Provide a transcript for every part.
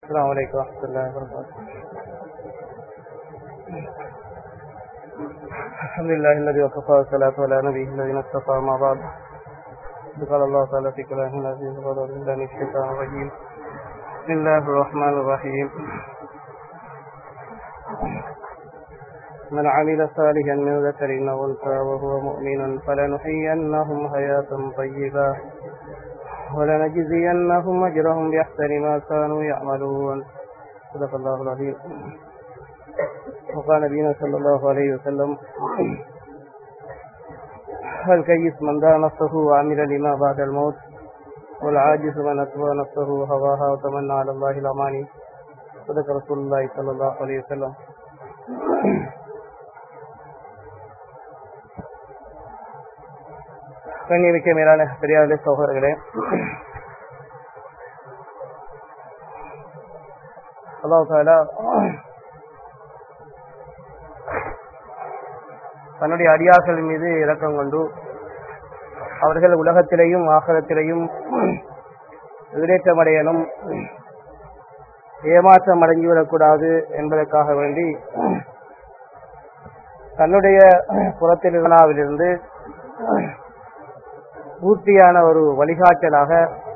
السلام عليكم ورحمة الله وبركاته الحمد لله الذي وكفى والصلاة على نبيه الذين اصطفى ما بعد قال الله تعالى في كلامه العزيز وقال بالله من الشيطان الرجيم بسم الله الرحمن الرحيم من عمل صالحا من ذكر أو أنثى وهو مؤمن فلنحيينهم حياة طيبة ولنجزينهم أجرهم بأحسن ما كانوا يعملون صدق الله العظيم وقال نبينا صلى الله عليه وسلم الكيس من دان نفسه وعمل لما بعد الموت والعاجز من أتبع نفسه هواها وتمنى على الله الأماني صدق رسول الله صلى الله عليه وسلم கண்ணியமிக்க மேலான பெரியார்களே சகோதரர்களே அல்லாஹ் தாலா தன்னுடைய அடியார்கள் மீது இரக்கம் கொண்டு அவர்கள் உலகத்திலேயும் ஆகலத்திலேயும் விடேற்றமடையணும் ஏமாற்றம் அடங்கிவிடக்கூடாது என்பதற்காக வேண்டி தன்னுடைய புறத்திலிருந்து பூர்த்தியான ஒரு வழிகாட்டலாக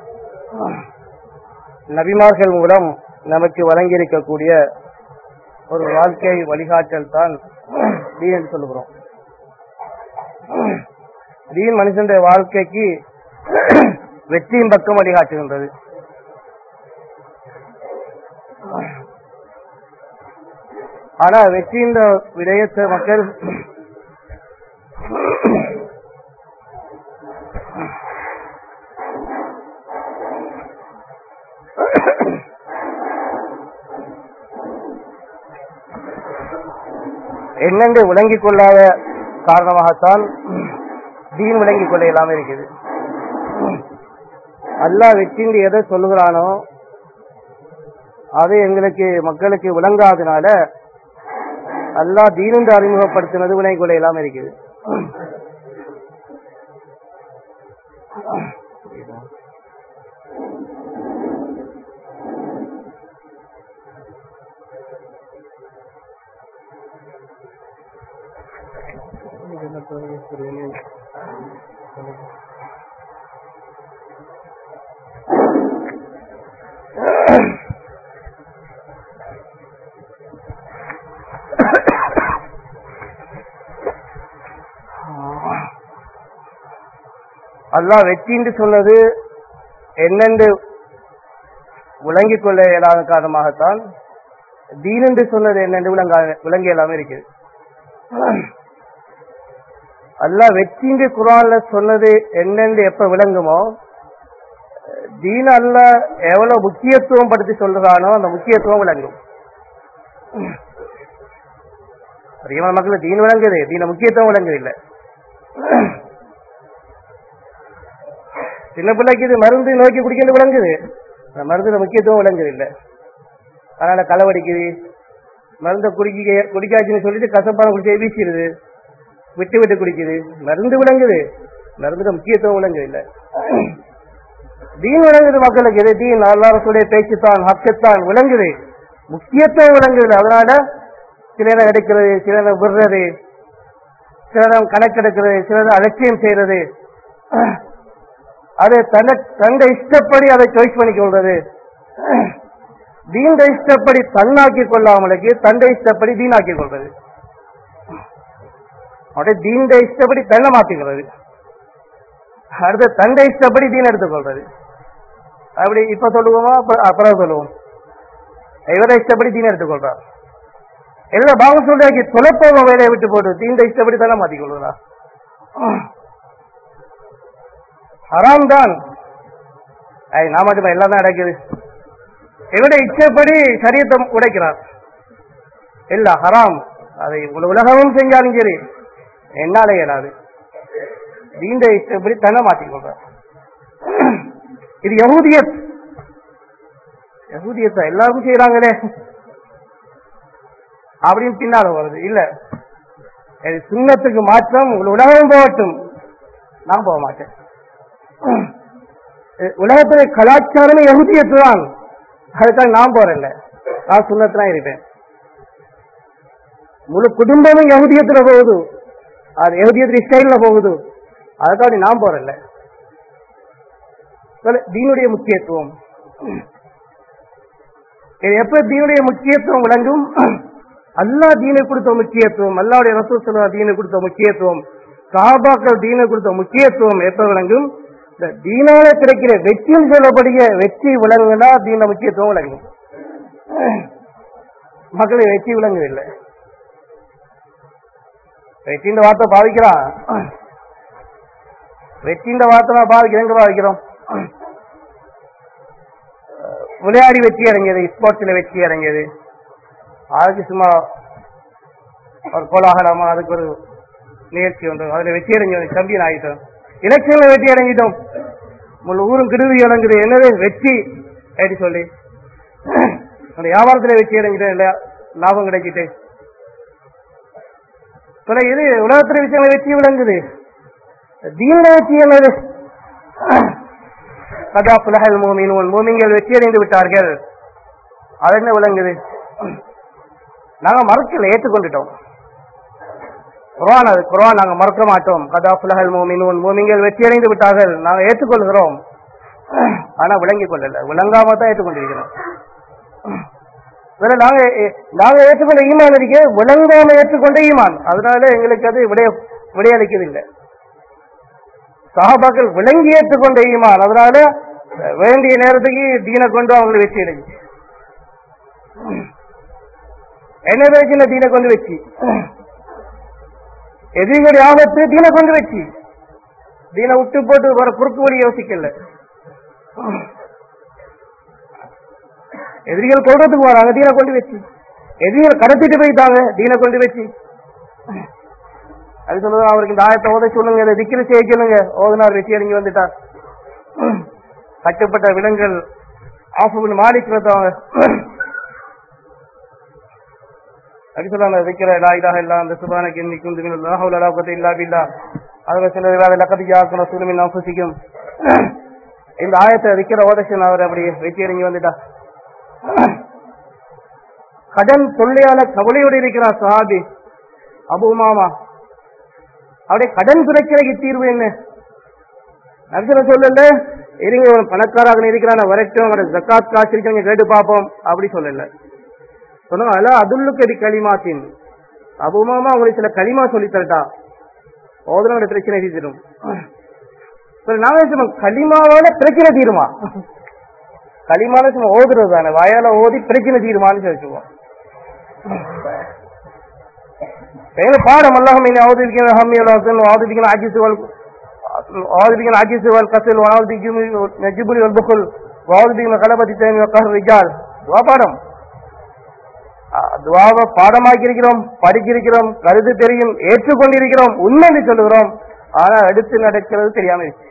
நபிமார்கள் மூலம் நமக்கு வழங்கியிருக்கக்கூடிய ஒரு வாழ்க்கை வழிகாட்டல் தான் தீன் என்று சொல்லுகிறோம் தீன் மனுஷனுடைய வாழ்க்கைக்கு வெற்றியின் பக்கம் வழிகாட்டுகின்றது ஆனா வெற்றியின் விடயத்தை மக்கள் என்னென்று விளங்கிக் கொள்ளாத காரணமாகத்தான் தீன் விளங்கிக் கொள்ள இல்லாம இருக்குது அல்லாஹ் வெற்றிண்டு எதை சொல்லுகிறானோ அது எங்களுக்கு மக்களுக்கு விளங்காதனால அல்லாஹ் தீனுண்டு அறிமுகப்படுத்தினது விளங்கிக் கொள்ள இல்லாம இருக்குது அல்லாஹ் வெற்றின்னு சொன்னது என்னென்று விளங்கிக் கொள்ள இயலாத காரணமாகத்தான் தீன் என்று சொன்னது என்னென்று விளங்க விளங்க இயலாம இருக்குது அல்லாஹ் வெற்றிண்டு குரான்ல சொன்னது என்னென்று எப்ப விளங்குமோ தீன் அல்ல எவ்வளவு முக்கியத்துவம் படுத்தி சொல்றானோ அந்த முக்கியத்துவம் விளங்கும் அதிகமான மக்கள் தீன் விளங்குது தீன முக்கியத்துவம் விளங்குது இல்ல சின்ன பிள்ளைக்கு இது மருந்து நோக்கி குடிக்கிறது விளங்குது அந்த மருந்து முக்கியத்துவம் விளங்குது இல்ல அதனால களவடிக்குது மருந்தை குடிக்க குடிக்காச்சுன்னு சொல்லிட்டு கசப்பான குடிச்சு வீசிடுது விட்டு விட்டு குடிக்குது மருந்து விளங்குது மருந்துக்கு முக்கியத்துவம் விளங்குது இல்ல தீன் விளங்குது மக்களுக்கு இது தீன் அல்லாரசுடைய பேச்சுத்தான் ஹக்கத்தான் விளங்குது முக்கியத்துவம் விளங்குது அதனால சில நேரம் எடுக்கிறது சில நேரம் விடுறது சில நேரம் கணக்கெடுக்கிறது சில நேரம் அலட்சியம் செய்யறது அது தன்னை தந்த இஷ்டப்படி அதை சாய்ஸ் பண்ணி கொள்றது தீண்ட இஷ்டப்படி தன்னாக்கி கொள்ளாமலுக்கு தந்தை இஷ்டப்படி தீனாக்கி கொள்றது அப்படியே தீண்ட இஷ்டப்படி தன்னை மாத்திக்கிறது அடுத்து தந்தை இஷ்டப்படி தீன் எடுத்துக்கொள்றது அப்படி இப்ப சொல்லுவோமா அப்புறம் சொல்லுவோம் இவரை இஷ்டப்படி தீன் எடுத்துக்கொள்றார் எல்லா பாவம் சொல்றாக்கி தொலைப்போக வேலையை விட்டு போட்டு தீண்ட இஷ்டப்படி தானே மாத்திக்கொள்றா ஹராம் தான் நான் மட்டும் எல்லாம் தான் நடக்குது இவட இச்சப்படி சரியத்தை உடைக்கிறார் இல்ல ஹராம் அதை உலகமும் செஞ்சாலும் சரி என்னால இயலாது தீண்ட இஷ்டப்படி தன்னை மாத்திக்கொள்ற இது யகுதியத் யகுதியத்தை எல்லாருக்கும் செய்யறாங்களே அப்படின்னு பின்னால வருது இல்ல இது சுண்ணத்துக்கு மாற்றம் உலகம் போகட்டும் நான் போக மாட்டேன் உலகத்துடைய கலாச்சாரமே யகுதியத்து தான் அதுக்காக நான் போறேன்ல நான் சுண்ணத்தான் இருப்பேன் முழு குடும்பமும் யகுதியத்துல போகுது அது யகுதியத்துல ஸ்டைல்ல போகுது அதுக்காக நான் போறேன்ல தீனுடைய முக்கியத்துவம் இது எப்ப தீனுடைய முக்கியத்துவம் விளங்கும் அல்லாஹ் தீனை கொடுத்த முக்கியத்துவம் அல்லாவுடைய ரசூல் சொல்லா தீனை கொடுத்த முக்கியத்துவம் சாபாக்கள் தீனை கொடுத்த முக்கியத்துவம் எப்ப விளங்கும் இந்த தீனால கிடைக்கிற வெற்றின்னு சொல்லக்கூடிய வெற்றி விளங்குனா தீன முக்கியத்துவம் விளங்கும் மக்களுக்கு வெற்றி விளங்குதில்லை வெற்றின்ற வார்த்தை பாவிக்கிறான் வெற்றின்ற வார்த்தை நான் பாவிக்கிறேன் எங்க பாவிக்கிறோம் விளையாடி வெற்றி அடைஞ்சது ஸ்போர்ட்ஸ்ல வெற்றி அடைஞ்சது அதுக்கு சும்மா ஒரு கோலாகலமா அதுக்கு ஒரு நிகழ்ச்சி உண்டு அதுல வெற்றி அடைஞ்சது சாம்பியன் ஆகிட்டோம் எலெக்ஷன்ல வெற்றி அடைஞ்சிட்டோம் முழு ஊரும் கிருதி இறங்குது என்னது வெற்றி அப்படி சொல்லி அந்த வியாபாரத்துல வெற்றி அடைஞ்சிட்டோம் இல்ல லாபம் கிடைச்சிட்டு சில இது உலகத்துல விஷயங்கள வெற்றி விளங்குது தீன வெற்றி என்னது கதா புலகல் மூமின் மூமிங்கள் வெற்றி அடைந்து விட்டார்கள் அது என்ன விளங்குது நாங்க மறுக்கல ஏற்றுக்கொண்டுட்டோம் குர்ஆன் அது குர்ஆன் நாங்க மறக்க மாட்டோம் கதா புலகல் மூமின் மூமிங்கள் வெற்றி அடைந்து விட்டார்கள் நாங்க ஏற்றுக்கொள்கிறோம் ஆனா விளங்கிக் கொள்ளல விளங்காம தான் ஏற்றுக்கொண்டிருக்கிறோம் வேற நாங்க நாங்க ஏற்றுக்கொண்ட ஈமான் இருக்க விளங்காம ஏற்றுக்கொண்ட ஈமான் அதனால எங்களுக்கு அது விடைய விடையளிக்கிறது இல்லை சஹாபாக்கள் விளங்கி ஏற்றுக்கொண்ட ஈமான் அதனால வேண்டிய நேரத்துக்கு தீனை கொண்டு அவங்களை வெற்றி அடைஞ்சு என்ன பேசின தீனை கொண்டு வச்சு எதிரிகளுடைய ஆபத்து தீனை கொண்டு வச்சு தீனை விட்டு போட்டு வர குறுக்கு வழி யோசிக்கல எதிரிகள் கொள்றதுக்கு வராங்க தீனை கொண்டு வச்சு எதிரிகள் கடத்திட்டு போயிட்டாங்க தீனை கொண்டு வச்சு அது சொல்லுங்க அவருக்கு இந்த ஆயத்தை ஓத சொல்லுங்க இதை திக்கிரி செய்ய சொல்லுங்க ஓதனார் வெற்றி அடைஞ்சு வந்துட்டார் கட்டுப்பட்ட விலங்குகள் ஆஃபுபின் மாலிக் வந்தவங்க அப்படி சொல்லாங்க திக்கிற லா இலாஹ இல்லா அந்த சுபானக்கு இன்னி குந்து மின் லா ஹவுல லா குவத்த இல்லா பில்லா அதுல சில வேலை லக்கதி ஜாக்கணும் சுலுமின் அன்ஃபுசிக்கும் இந்த ஆயத்தை திக்கிற ஓதேஷன் அவர் அப்படி வெற்றி அடைஞ்சு வந்துட்டா கடன் தொல்லையால கவலையோடு இருக்கிறார் சஹாபி அபு மாமா அவருடைய கடன் பிரச்சனைக்கு தீர்வு என்ன நபிசன சொல்லல இருங்க ஒரு பணக்காராக இருக்கிறான வரட்டும் அவரை ஜக்காத் காசு இருக்கவங்க கேட்டு பார்ப்போம் அப்படி சொல்லல சொன்னாங்க அல்ல அதுல்லுக்கடி களிமாத்தின் அபுமாமா உங்களுக்கு சில களிமா சொல்லி தரட்டா ஓதுனோட பிரச்சனை தீரும் நாங்க சும்மா களிமாவோட பிரச்சனை தீருமா களிமால சும்மா ஓதுறது தானே வாயால ஓதி பிரச்சனை தீருமான்னு சொல்லிச்சுவோம் வேற பாடம் அல்லாஹ் மீன் அவுது இருக்கிற ஹம்மி அல்லாஹ் அவுது இருக்கிற அஜிஸ் வல் அவுது இருக்கிற அஜிஸ் வல் கசல் அவுது நஜிபுல் வல் புகுல் அவுது இருக்கிற கலபதி தேமி கஹர் ரிஜால் துவா பாடம் துவாவை பாடமாக்கி இருக்கிறோம் படிச்சிருக்கிறோம் கருத்து தெரியும் ஏற்றுக்கொண்டிருக்கிறோம் உண்மை என்று சொல்லுகிறோம் ஆனா எடுத்து நடக்கிறது தெரியாம இருக்கு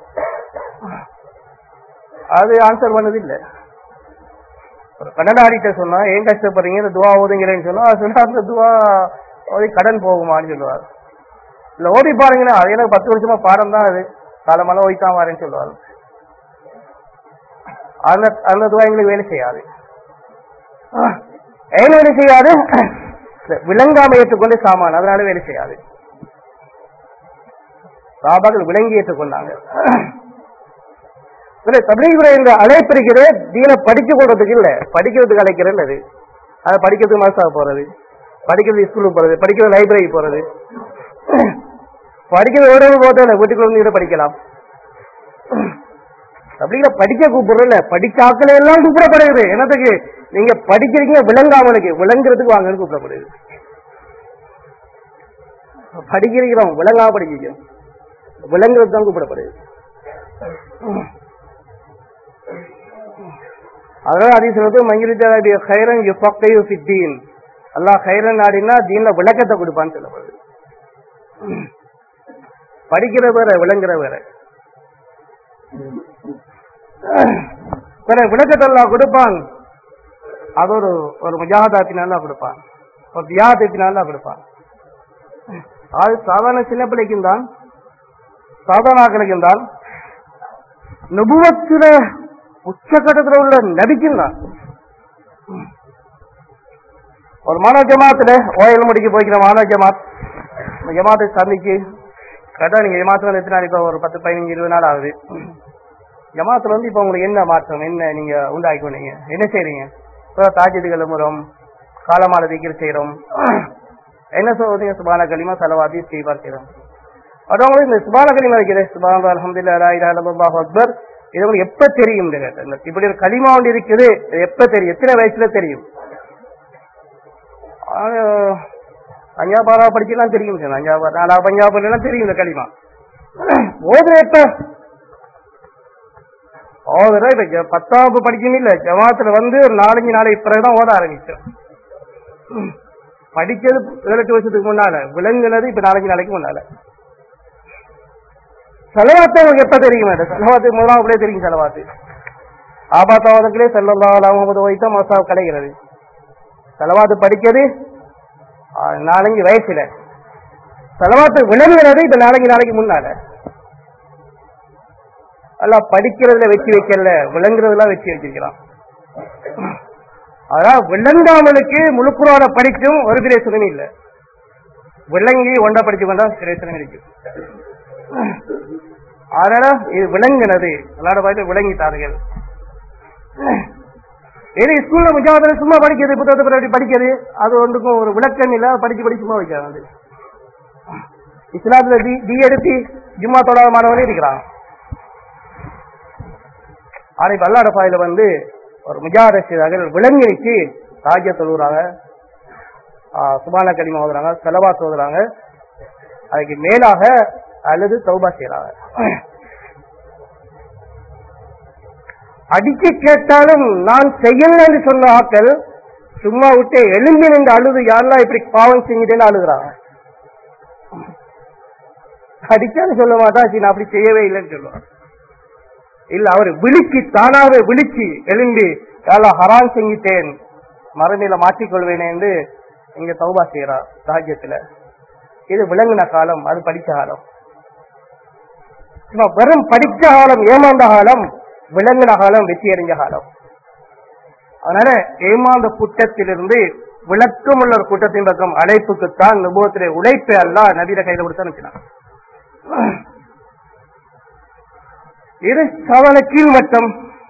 அது ஆன்சர் பண்ணது இல்ல ஒரு கடனாடிட்ட சொன்னா ஏன் கஷ்டப்படுறீங்க இந்த துவா ஓதுங்கிறேன்னு சொன்னா சொன்னா அந்த துவா ஓதி கடன் போகுமான்னு சொல்லுவார் இல்ல ஓதி பாருங்களேன் அது எனக்கு பத்து வருஷமா பாடம் தான் அது காலமெல்லாம் ஓய்த்தான் வரேன்னு சொல்லுவார் அந்த அந்த துவா எங்களுக்கு வேலை செய்யாது ஏன் வேலை செய்யாது விளங்காம ஏற்றுக்கொண்டு சாமான் அதனால வேலை செய்யாது சாபாக்கள் விளங்கி ஏற்றுக்கொண்டாங்க தபிலீகுற இந்த அழைப்பு இருக்கிறது தீனை படிச்சு போடுறதுக்கு இல்ல படிக்கிறதுக்கு அழைக்கிறேன் அது அதை படிக்கிறதுக்கு மனசாக போறது படிக்கிறது ஸ்கூலுக்கு போறது படிக்கிறது லைப்ரரி போறது படிக்கிறது ஓடவும் போது வீட்டுக்குள்ள வந்து படிக்கலாம் அப்படிங்கிற படிக்க கூப்பிடுறல படிச்ச ஆக்களை எல்லாம் கூப்பிடப்படுகிறது என்னத்துக்கு நீங்க படிக்கிறீங்க விளங்காமலுக்கு விளங்குறதுக்கு வாங்கன்னு கூப்பிடப்படுது படிக்கிறோம் விளங்காம படிக்கிறோம் விளங்குறது தான் கூப்பிடப்படுது அதனால அதிசயத்து மங்கிருஜாடி ஹைரன் யுஃபக்கையு ஃபித்தீன் அல்லாஹ் ஹைரன் நாடினா தீன்ல விளக்கத்தை கொடுப்பான்னு சொல்லப்படுது படிக்கிற வேற விளங்குற வேற சில விளக்கத்தை எல்லாம் கொடுப்பான் அது ஒரு ஒரு முஜாகதாத்தினால கொடுப்பான் ஒரு தியாகத்தினால கொடுப்பான் அது சாதாரண சின்ன பிள்ளைக்கும் தான் சாதாரண ஆக்களுக்கும் தான் நுபுவத்தில உச்சகட்டத்தில் உள்ள நபிக்கும் தான் ஒரு மாணவ ஜமாத்துல ஓயல் முடிக்க போய்க்கிற மாணவ ஜமாத் இந்த ஜமாத்தை சந்திச்சு கரெக்டா நீங்க ஜமாத்துல வந்து எத்தனை நாள் இப்ப ஒரு பத்து பதினஞ்சு இருபது நாள் ஆகுது ஜமாத்துல வந்து இப்ப உங்களுக்கு என்ன மாற்றம் என்ன நீங்க உண்டாக்கி கொண்டீங்க என்ன செய்றீங்க இப்போ தாஜிது கிளம்புறோம் காலமால தீக்கிரம் செய்யறோம் என்ன சொல்றீங்க சுபான களிமா செலவாதி செய்வார் செய்யறோம் அதவங்களுக்கு இந்த சுபான களிமா வைக்கிறது சுபான அலமதுல்லா அல்லாஹ் அக்பர் இது உங்களுக்கு எப்ப தெரியும் இந்த கேட்டேன். இப்படி ஒரு களிமா ஒன்று இருக்குது இது எப்ப தெரியும் எத்தனை வயசுல தெரியும் அஞ்சாபாரா படிக்கலாம் தெரியும் சார் அஞ்சாபாரா நாலா பஞ்சாபுரம் எல்லாம் தெரியும் இந்த களிமா ஓதுற எப்ப ஓதுற இப்ப ஜ- பத்தாம் வகுப்பு படிக்கணும் இல்ல ஜமாத்துல வந்து ஒரு நாலஞ்சு நாளைக்கு பிறகுதான் ஓத ஆரம்பிச்சோம் படிச்சது ஏழு எட்டு வருஷத்துக்கு முன்னால விளங்குனது இப்ப நாலஞ்சு நாளைக்கு முன்னால செலவாத்து உங்களுக்கு எப்ப தெரியும் அது செலவாத்து முதலாம் வகுப்புலயே தெரியும் செலவாத்து ஆபாத்தாவதங்களே செல்லல்லா அலாமது வைத்தா மசா கிடைக்கிறது செலவாத்து படிக்கிறது ஆ, நாலஞ்சு வயசுல செலவாத்து விளங்குறது இப்ப நாலஞ்சு நாளைக்கு முன்னால அல்ல படிக்கிறதுல வச்சு வைக்கல விளங்குறதுலாம் வச்சு வச்சிருக்கிறான் அதான் விளங்காமலுக்கு முழுக்குறான படிச்சும் ஒரு பிரயோசனமே இல்ல விளங்கி ஒண்டா படிச்சு கொண்டா பிரயோசனம் இருக்கு அதனால இது விளங்குனது விளையாட பாய்ட்டு விளங்கிட்டார்கள் இது ஸ்கூல்ல முஜாவதில் சும்மா படிக்கிறது புத்தகத்தை பிறகு படிக்கிறது அது ஒன்றுக்கும் ஒரு விளக்கம் இல்ல படிச்சு படிச்சு சும்மா வைக்கிறாங்க இஸ்லாத்துல டி டி எடுத்து ஜும்மா தொடாத மாணவனே இருக்கிறான் ஆனா இப்ப அல்லாட பாயில வந்து ஒரு முஜாத செய்தார்கள் விளங்கிச்சு ராஜ்ய சொல்லுறாங்க சுபான கலிமா ஓதுறாங்க செலவா ஓதுறாங்க அதுக்கு மேலாக அல்லது தௌபா செய்யறாங்க அடிச்சு கேட்டாலும் நான் செய்யலன்னு சொன்ன ஆட்கள் சும்மா விட்டு எழும்பி நின்று அழுது யாரெல்லாம் இப்படி பாவம் செஞ்சுட்டேன்னு அழுகுறாங்க அடிச்சான்னு சொல்ல மாட்டான் "சரி, நான் அப்படி செய்யவே இல்லைன்னு சொல்லுவான் இல்ல அவர் விழிச்சு தானாவே விழிச்சு எழும்பி யாரெல்லாம் ஹரான் செஞ்சிட்டேன் மறுமையில மாற்றிக்கொள்வேனே என்று இங்க தௌபா செய்யறார் ராஜ்யத்துல இது விளங்கின காலம் அது படிச்ச காலம் சும்மா வெறும் படிச்ச காலம் ஏமாந்த காலம் விளங்கின காலம் வெற்றி அடைஞ்ச காலம் அதனால ஏமாந்த கூட்டத்திலிருந்து விளக்கமுள்ள ஒரு கூட்டத்தின் பக்கம் அழைப்புக்குத்தான் நுபவத்திலே உழைப்பை அல்ல நவீன கையில கொடுத்து அனுப்பினான் இது சாதாரண கீழ்மட்டம்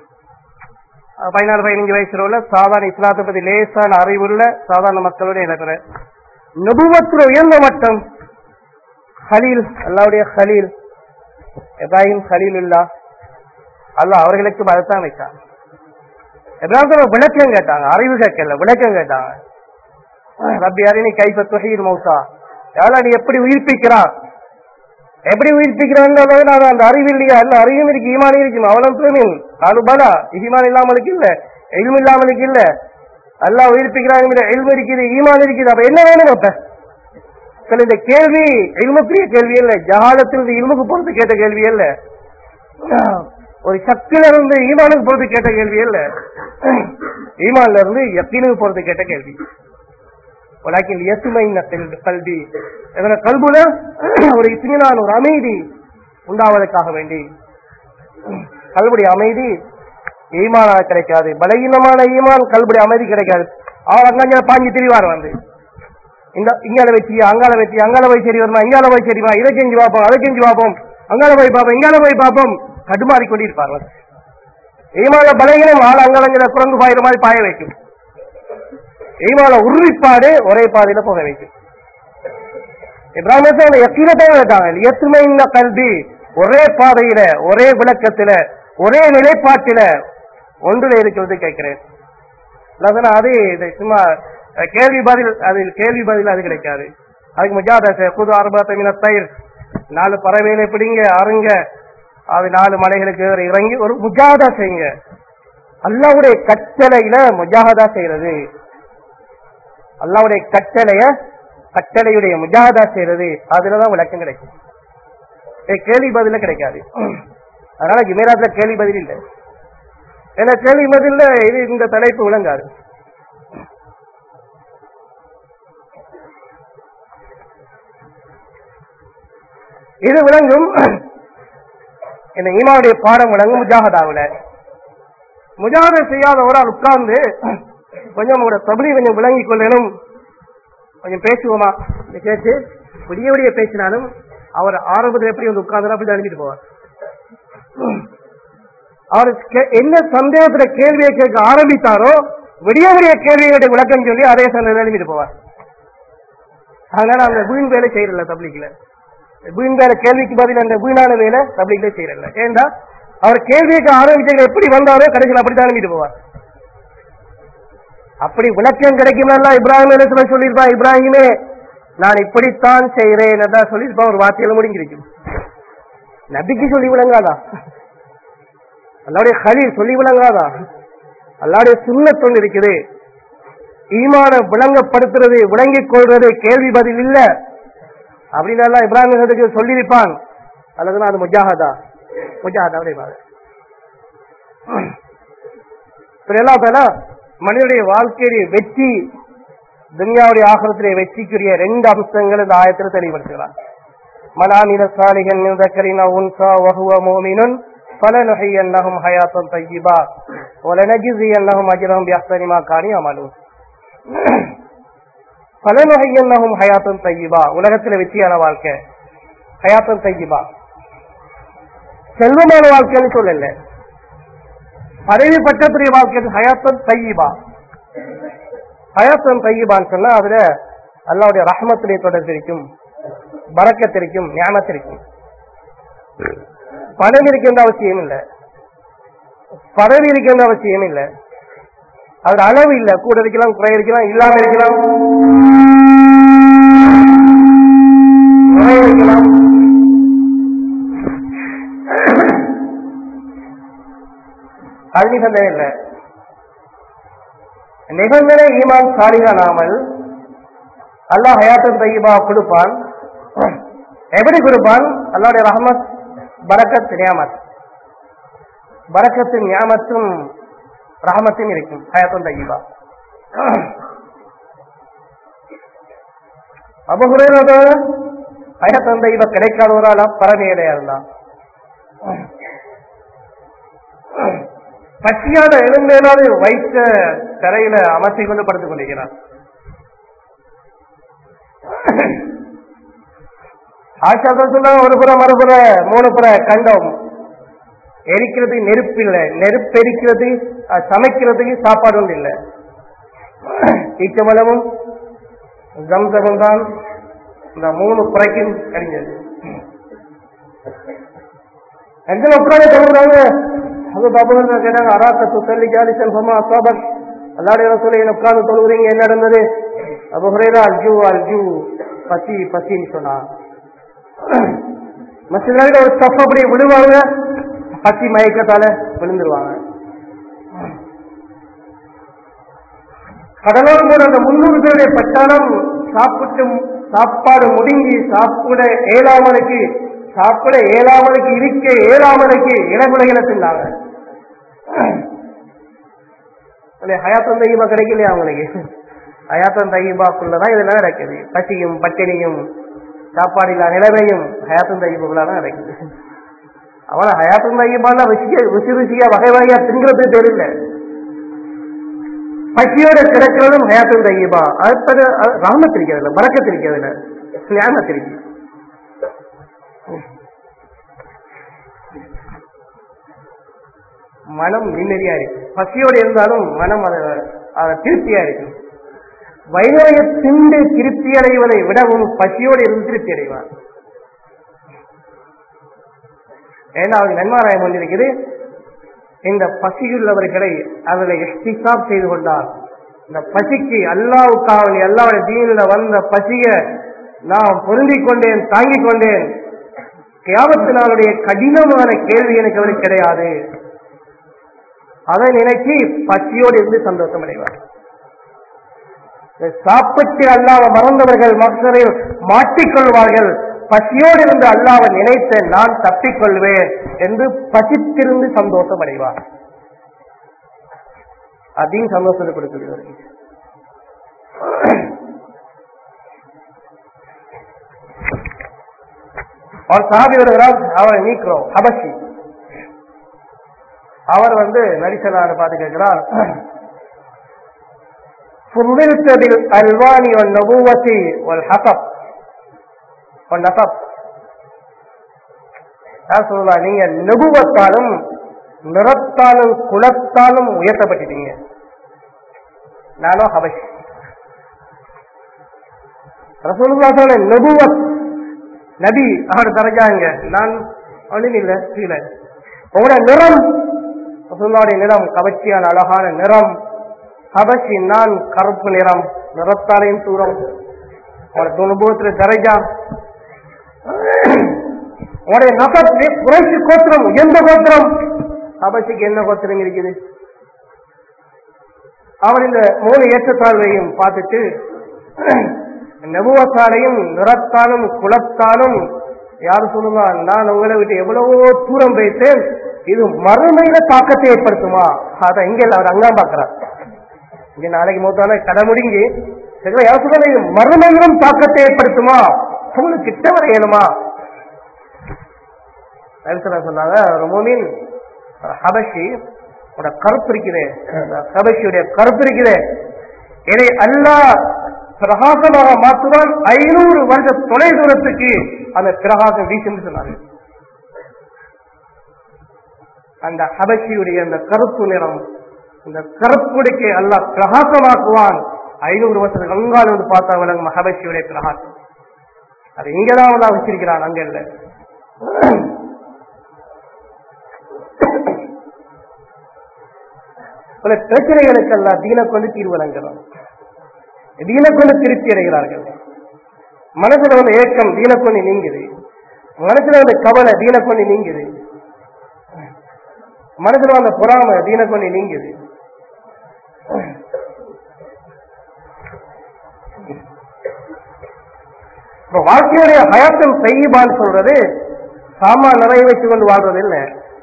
அஹ் பதினாறு பதினஞ்சு வயசுல உள்ள சாதாரண இஸ்லாத்தை பத்தி லேசான அறிவுள்ள சாதாரண மக்களோட இருக்கிற நபுவத்துல உயர்ந்த மட்டம் ஹலீல் அல்லாவுடைய ஹலீல் இப்ராஹிம் ஹலீல் இல்லா அல்லாஹ் அவர்களுக்கு அதைத்தான் வைத்தான் இப்ராஹிம் விளக்கம் கேட்டாங்க அறிவு கேட்கல விளக்கம் கேட்டாங்க ரப்பி அரிணி கைப்ப தொகையில் மௌசா யாரா நீ எப்படி உயிர்ப்பிக்கிறார் எப்படி உயிர்ப்பிக்கிறாங்க நான் அந்த அறிவு இல்லையா இல்ல அறிவும் இருக்கு ஈமான் இருக்கும் அவலம் பிரமின் அனுபலா ஈமான் இல்லாமலுக்கு இல்ல எல்மு இல்லாமலுக்கு இல்ல அல்லாஹ் உயிர்ப்பிக்கிறாங்க எல்மு இருக்குது ஈமான் இருக்குது அப்ப என்ன வேணும் அப்ப சில இந்த கேள்வி இல்முக்குரிய கேள்வி இல்ல ஜகாலத்தில் இல்முக்கு பொறுத்து கேட்ட கேள்வி இல்ல ஒரு சக்தியில இருந்து ஈமானுக்கு பொறுத்து கேட்ட கேள்வி இல்ல ஈமான்ல இருந்து யக்கீனுக்கு பொறுத்து கேட்ட கேள்வி உலகில் எத்துமை கல்வி இதன கல்புல ஒரு இஸ்மினான் ஒரு அமைதி உண்டாவதற்காக வேண்டி கல்புடைய அமைதி ஈமானாக கிடைக்காது பலகீனமான ஈமான் கல்புடைய அமைதி கிடைக்காது அவர் அங்கங்க பாஞ்சு திரிவார் வந்து இந்த இங்கால வச்சு அங்கால வச்சு அங்கால போய் சரி வருமா இங்கால போய் சரிமா இதை செஞ்சு பார்ப்போம் அதை செஞ்சு பார்ப்போம் அங்கால போய் பார்ப்போம் இங்கால போய் பார்ப்போம் கடுமாறி கொண்டிருப்பார்கள் ஈமான பலகீனம் ஆள் அங்கலங்கிற குரங்கு பாயிற மாதிரி பாய வைக்கும் ஈமான உறுதிப்பாடு ஒரே பாதையில போக வைக்கும் இப்ராஹிம் எத்தீனத்தான் இருக்காங்க எத்துமை கல்வி ஒரே பாதையில ஒரே விளக்கத்துல ஒரே நிலைப்பாட்டில ஒன்றுல இருக்கிறது கேட்கிறேன் இல்லைன்னா அது இது சும்மா அஹ், கேள்வி பதில் அது கேள்வி பதில் அது கிடைக்காது அதுக்கு முஜாத புது ஆரம்பத்தை தயிர் நாலு பறவைகளை பிடிங்க அருங்க அது நாலு மலைகளுக்கு ஏறி இறங்கி ஒரு முஜாதா செய்யுங்க அல்லாவுடைய கட்டளையில முஜாகதா செய்யறது அல்லாவுடைய கட்டளைய கட்டளையுடைய முஜாகதா செய்யறது அதுலதான் விளக்கம் கிடைக்கும் இது கேள்வி பதில கிடைக்காது அதனால ஜுமேராத்துல கேள்வி பதில் இல்லை ஏன்னா கேள்வி பதில்ல இது இந்த தலைப்பு விளங்காது இது விளங்கும் இந்த ஈமாவுடைய பாடம் விளங்கும் முஜாகதாவுல முஜாகதா செய்யாத ஒரு ஆள் உட்கார்ந்து கொஞ்சம் உங்களோட தபிலி கொஞ்சம் விளங்கிக் கொள்ளணும் கொஞ்சம் பேசுவோமா இந்த கேட்டு விடிய விடிய பேசினாலும் அவர் ஆரம்பத்தில் எப்படி வந்து உட்கார்ந்து அப்படி அனுப்பிட்டு போவார் அவர் கே- என்ன சந்தேகத்துல கேள்வியை கேட்க ஆரம்பித்தாரோ விடிய விடிய கேள்விகளுடைய விளக்கம் சொல்லி அதே சந்தேகத்தில் அனுப்பிட்டு போவார் அதனால அந்த வீண் வேலை செய்யறல தபிலிக்குல வீண் வேலை கேள்விக்கு பதில் அந்த வீணான வேலை தபிலிக்குல செய்யறல ஏண்டா அவர் கேள்விக்கு ஆரம்பிச்சவங்க எப்படி வந்தாரோ கடைசியில் அப்படித்தான் அனுப்பிட்டு போவார் அப்படி விளக்கம் கிடைக்குமெல்லாம் இப்ராஹிம் அலைஹிஸ்ஸலாம் சொல்லியிருப்பா இப்ராஹிமே நான் இப்படித்தான் செய்கிறேன் தான் சொல்லியிருப்பா ஒரு வார்த்தையில முடிஞ்சிருக்கும் நபிக்கு சொல்லி விளங்காதா அல்லாவுடைய ஹலீல் சொல்லி விளங்காதா அல்லாவுடைய சுண்ணத் ஒன்று இருக்குது ஈமான விளங்கப்படுத்துறது விளங்கிக் கொள்றது கேள்வி பதில் இல்ல அப்படின்னு எல்லாம் இப்ராஹிம் நபிக்கு சொல்லியிருப்பான் அல்லதுன்னா அது முஜாஹதா முஜாஹதா அப்படிம்பாங்க இப்ப எல்லா பேர மனிதனுடைய வாழ்க்கையுடைய வெற்றி துன்யாவுடைய ஆகரத்திலே வெற்றிக்குரிய ரெண்டு அம்சங்கள் இந்த ஆயத்தில் தெளிவுபடுத்துகிறார் மனாமில சாலிகன் மின்தக்கரின் உன்சா வஹுவ மோமினுன் فلنحيينهم حياة طيبة ولنجزينهم أجرهم بأحسن ما كانوا يعملون فلنحيينهم حياة طيبة உலகத்தில் வெற்றியான வாழ்க்கை ஹயாத்தன் தையிபா செல்வமான வாழ்க்கைன்னு சொல்லல பதவி பட்டத்துடைய வாழ்க்கை ஹயாத்தன் தையிபா ஹயாத்தன் தையிபான்னு சொன்னா அதுல அல்லாவுடைய ரஹமத்துடைய தொடர்பு இருக்கும் பறக்கத்திற்கும் ஞானத்திற்கும் பணம் இருக்கின்ற அவசியம் இல்லை பதவி இருக்கின்ற அவசியம் இல்லை அது அளவு இல்ல கூட இருக்கலாம் குறை இருக்கலாம் இல்லாம இருக்கலாம் குறை இருக்கலாம் அது நிபந்தனை இல்லை நிபந்தனை ஈமான் சாலிகானாமல் அல்லாஹ் ஹயாத்தன் தையபா கொடுப்பான் எப்படி கொடுப்பான் அல்லாவுடைய ரஹமத் பரக்கத் நியாமத் பரக்கத்தின் நியாமத்தும் ரஹமத்தும் இருக்கும் ஹயாத்தன் தையபா அபகுரேனோட ஹயாத்தன் தையபா கிடைக்காத ஒரு ஆளா பரமையிலையா இருந்தான் பசியான எழுந்தேனாவது வைத்த தரையில அமர்த்தி கொண்டு படுத்துக் கொண்டிருக்கிறார் ஆஷா சொன்னா ஒரு புறம் மறுபுற மூணு புற கண்டம் எரிக்கிறது நெருப்பு இல்லை நெருப்பு எரிக்கிறது அஹ், சமைக்கிறதுக்கு சாப்பாடு ஒன்று இல்லை ஈச்சமலமும் ஜம்சமும் தான் இந்த மூணு புறைக்கும் கழிஞ்சது எந்த உட்காந்து சொல்றாங்க அது பாபு கேட்டாங்க அராக்கத்து தள்ளி ஜாலிசன் சமா அசாபக் அல்லாடைய சொல்லி உட்கார்ந்து தொழுகிறீங்க என்ன நடந்தது அபு ஹுரேரா அல்ஜூ அல்ஜூ பசி பசின்னு சொன்னா மசிதாவில ஒரு ஸ்டப் அப்படி விழுவாங்க பசி மயக்கத்தால விழுந்துருவாங்க கடலோடு கூட அந்த முன்னூறு பேருடைய பட்டாளம் சாப்பிட்டு சாப்பாடு முடுங்கி சாப்பிட ஏழாமலுக்கு சாப்பிட ஏழாமலுக்கு இருக்க ஏழாமலுக்கு இளமுலைகளை தின்னாங்க ஹயாத்தம் தையீபா கிடைக்கலையா அவங்களுக்கு ஹயாத்தம் தையீபாக்குள்ளதான் இதெல்லாம் நடக்குது பசியும் பட்டினியும் சாப்பாடு இல்லா நிலைமையும் ஹயாத்தம் தையீபாக்குள்ளதான் நடக்குது அவன ஹயாத்தம் தையீபான்னா ருசிய ருசி ருசியா வகை வகையா திங்கிறது தெரியல பசியோட கிடக்கிறதும் ஹயாத்தம் தையீபா அடுத்தது ராமத் இருக்கிறதுல பறக்கத் இருக்கிறதுல ஞானத் இருக்கு மனம் நிம்மதியா இருக்கு பசியோடு இருந்தாலும் மனம் அதை அதை திருப்தியா இருக்கு வயிறைய திண்டு திருப்தி அடைவதை விடவும் பசியோடு இருந்து திருப்தி அடைவார் ஏன்னா அவங்க நன்மாராயம் கொண்டிருக்குது இந்த பசியுள்ளவர்களை அதில் எஸ்டிசாப் செய்து கொண்டார் இந்த பசிக்கு அல்லாவுக்காக அல்லாவுடைய தீனில வந்த பசிய நான் பொருந்திக் கொண்டேன் தாங்கிக் கொண்டேன் கியாமத்தினாலுடைய கடினமான கேள்வி எனக்கு அவருக்கு கிடையாது அதை நினைச்சு பசியோடு இருந்து சந்தோஷம் அடைவார் இந்த சாப்பிட்டு அல்லாவை மறந்தவர்கள் மக்சரில் மாட்டிக்கொள்வார்கள் பசியோடு இருந்து அல்லாவை நினைத்த நான் தப்பிக்கொள்வேன் என்று பசித்திருந்து சந்தோஷம் அடைவார் அதையும் சந்தோஷத்தை கொடுக்கிறது அவர் சாபி வருகிறார் அவரை நீக்கிறோம் ஹபஷி அவர் வந்து நரிசலான்னு பார்த்து கேட்கிறார் فضلت بالألوان والنبوة والحسب والنسب யார் சொல்லலாம் நீங்க நெபுவத்தாலும் நிறத்தாலும் குலத்தாலும் உயர்த்தப்பட்டுட்டீங்க நானும் ஹபஷ் ரசூலுல்லாஹோட நபுவத் நபி அவர் தரஜாங்க நான் ஒன்றும் இல்லை கீழே உங்களோட நிறம் ரசூலுல்லாவுடைய நிறம் கவர்ச்சியான அழகான நிறம் ஹபஷி நான் கருப்பு நிறம் நிறத்தாலையும் தூரம் உங்களோட துணுபூத்துல தரஜா உங்களுடைய நபர் குறைச்சி கோத்திரம் எந்த கோத்திரம் ஹபஷிக்கு என்ன கோத்திரம் இருக்குது அவர் இந்த மூணு ஏற்றத்தாழ்வையும் பார்த்துட்டு நெபுவத்தாலையும் நிறத்தாலும் குலத்தாலும் யார் சொல்லுங்க நான் உங்களை விட்டு எவ்வளவோ தூரம் வைத்தேன் இது மறுமையில தாக்கத்தை ஏற்படுத்துமா அதான் இங்க இல்ல அவர் அங்காம் பாக்குறார் இங்க நாளைக்கு மூத்தான கடை முடிங்கி சரி, யார் சொல்லுங்க இது மறுமையிலும் தாக்கத்தை ஏற்படுத்துமா உங்களுக்கு கிட்ட வரையணுமா நபிசல்லா சொன்னாங்க ஒரு மூமின் ஹபஷி உட கருப்பு இருக்கிறே அந்த ஹபஷியுடைய கருப்பு இருக்கிறே இதை அல்லாஹ் பிரகாசமாக மாற்றுவான் ஐநூறு வருட தொலை தூரத்துக்கு அந்த பிரகாசம் வீசுன்னு சொன்னாங்க அந்த ஹபஷியுடைய அந்த கருப்பு நிறம் இந்த கருப்புடைக்கு அல்லாஹ் பிரகாசமாக்குவான் ஐநூறு வருஷத்துக்கு அங்கால வந்து பார்த்தா விளங்கும் ஹபஷியுடைய பிரகாசம் அது இங்கதான் வந்து வச்சிருக்கிறான் அங்க இல்ல பல பிரச்சனைகளுக்கெல்லாம் தீன கொண்டு தீர்வு வழங்குறோம் தீன கொண்டு திருப்தி அடைகிறார்கள் மனசுல வந்து ஏக்கம் தீன கொண்டு நீங்குது மனசுல வந்து கவலை தீன கொண்டு நீங்குது மனசுல வந்த பொறாம தீன கொண்டு நீங்குது இப்ப வாழ்க்கையுடைய ஹயாத்தம் செய்யுபான்னு சொல்றது சாமா நிறைய வச்சு கொண்டு வாழ்றது இல்ல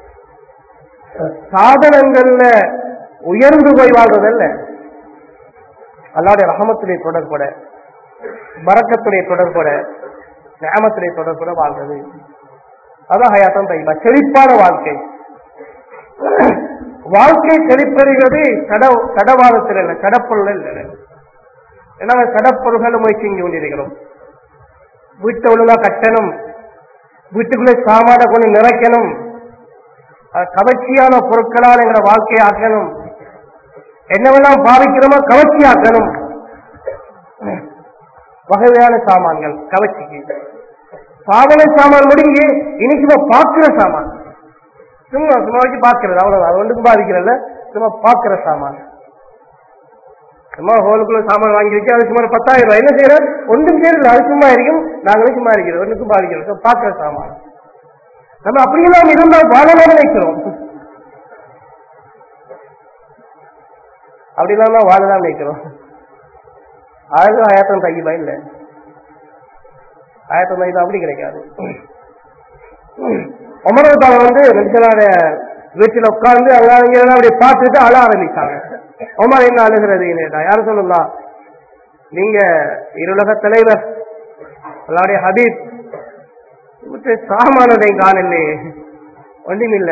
சாதனங்கள்ல உயர்ந்து போய் வாழ்றது இல்ல அல்லாவுடைய ரஹமத்துடைய தொடர்புட பறக்கத்துடைய தொடர்புட நியமத்துடைய தொடர்புட வாழ்றது அதான் ஹயாத்தம் தைபா செழிப்பான வாழ்க்கை வாழ்க்கை செழிப்பெறுகிறது சட சடவாதத்தில் இல்லை சடப்பொருள் இல்லை ஏன்னா சடப்பொருள்களை முயற்சி செஞ்சு கொண்டிருக்கிறோம் வீட்டை ஒழுங்கா கட்டணும் வீட்டுக்குள்ளே சாமான கொண்டு நிறைக்கணும் அது கவர்ச்சியான பொருட்களால் எங்களை வாழ்க்கையை ஆக்கணும் என்னவெல்லாம் பாவிக்கிறோமோ கவர்ச்சி ஆக்கணும் வகையான சாமான்கள் கவர்ச்சிக்கு சாதனை சாமான் முடிஞ்சு இனி சும்மா பார்க்கிற சாமான் சும்மா சும்மா வச்சு பார்க்கிறது அவ்வளவு அது ஒன்றுக்கும் பாதிக்கிறல்ல சும்மா பார்க்கிற சாமான் சும்மா ஹோலுக்குள்ள சாமான் வாங்கி வச்சு அது சுமார் பத்தாயிரம் ரூபாய் என்ன செய்யறோம் ஒன்றும் செய்யறது அது சும்மா இருக்கும் நாங்களும் சும்மா இருக்கிறோம் ஒன்றுக்கும் பாதிக்கிறோம் பார்க்கிற சாமான் நம்ம அப்படியெல்லாம் இருந்தால் வாழலாம் நினைக்கிறோம் அப்படிலாம் தான் வாழலாம் நினைக்கிறோம் அது ஆயத்தம் தையபா இல்ல ஆயத்தம் தையபா அப்படி கிடைக்காது அமரவத்தால வந்து நிமிஷனாடைய வீட்டில் உட்கார்ந்து அங்க இங்க எல்லாம் அப்படி பார்த்துட்டு அழ ஆரம்பிச்சாங்க உமர் என்ன அழுகிறது கேட்டா யாரும் சொல்லலாம் நீங்க இருலக தலைவர் அல்லாவுடைய ஹபீப் ಮತ್ತೆ ಸಾಮಾನದ காணலே ஒன்றுமில்ல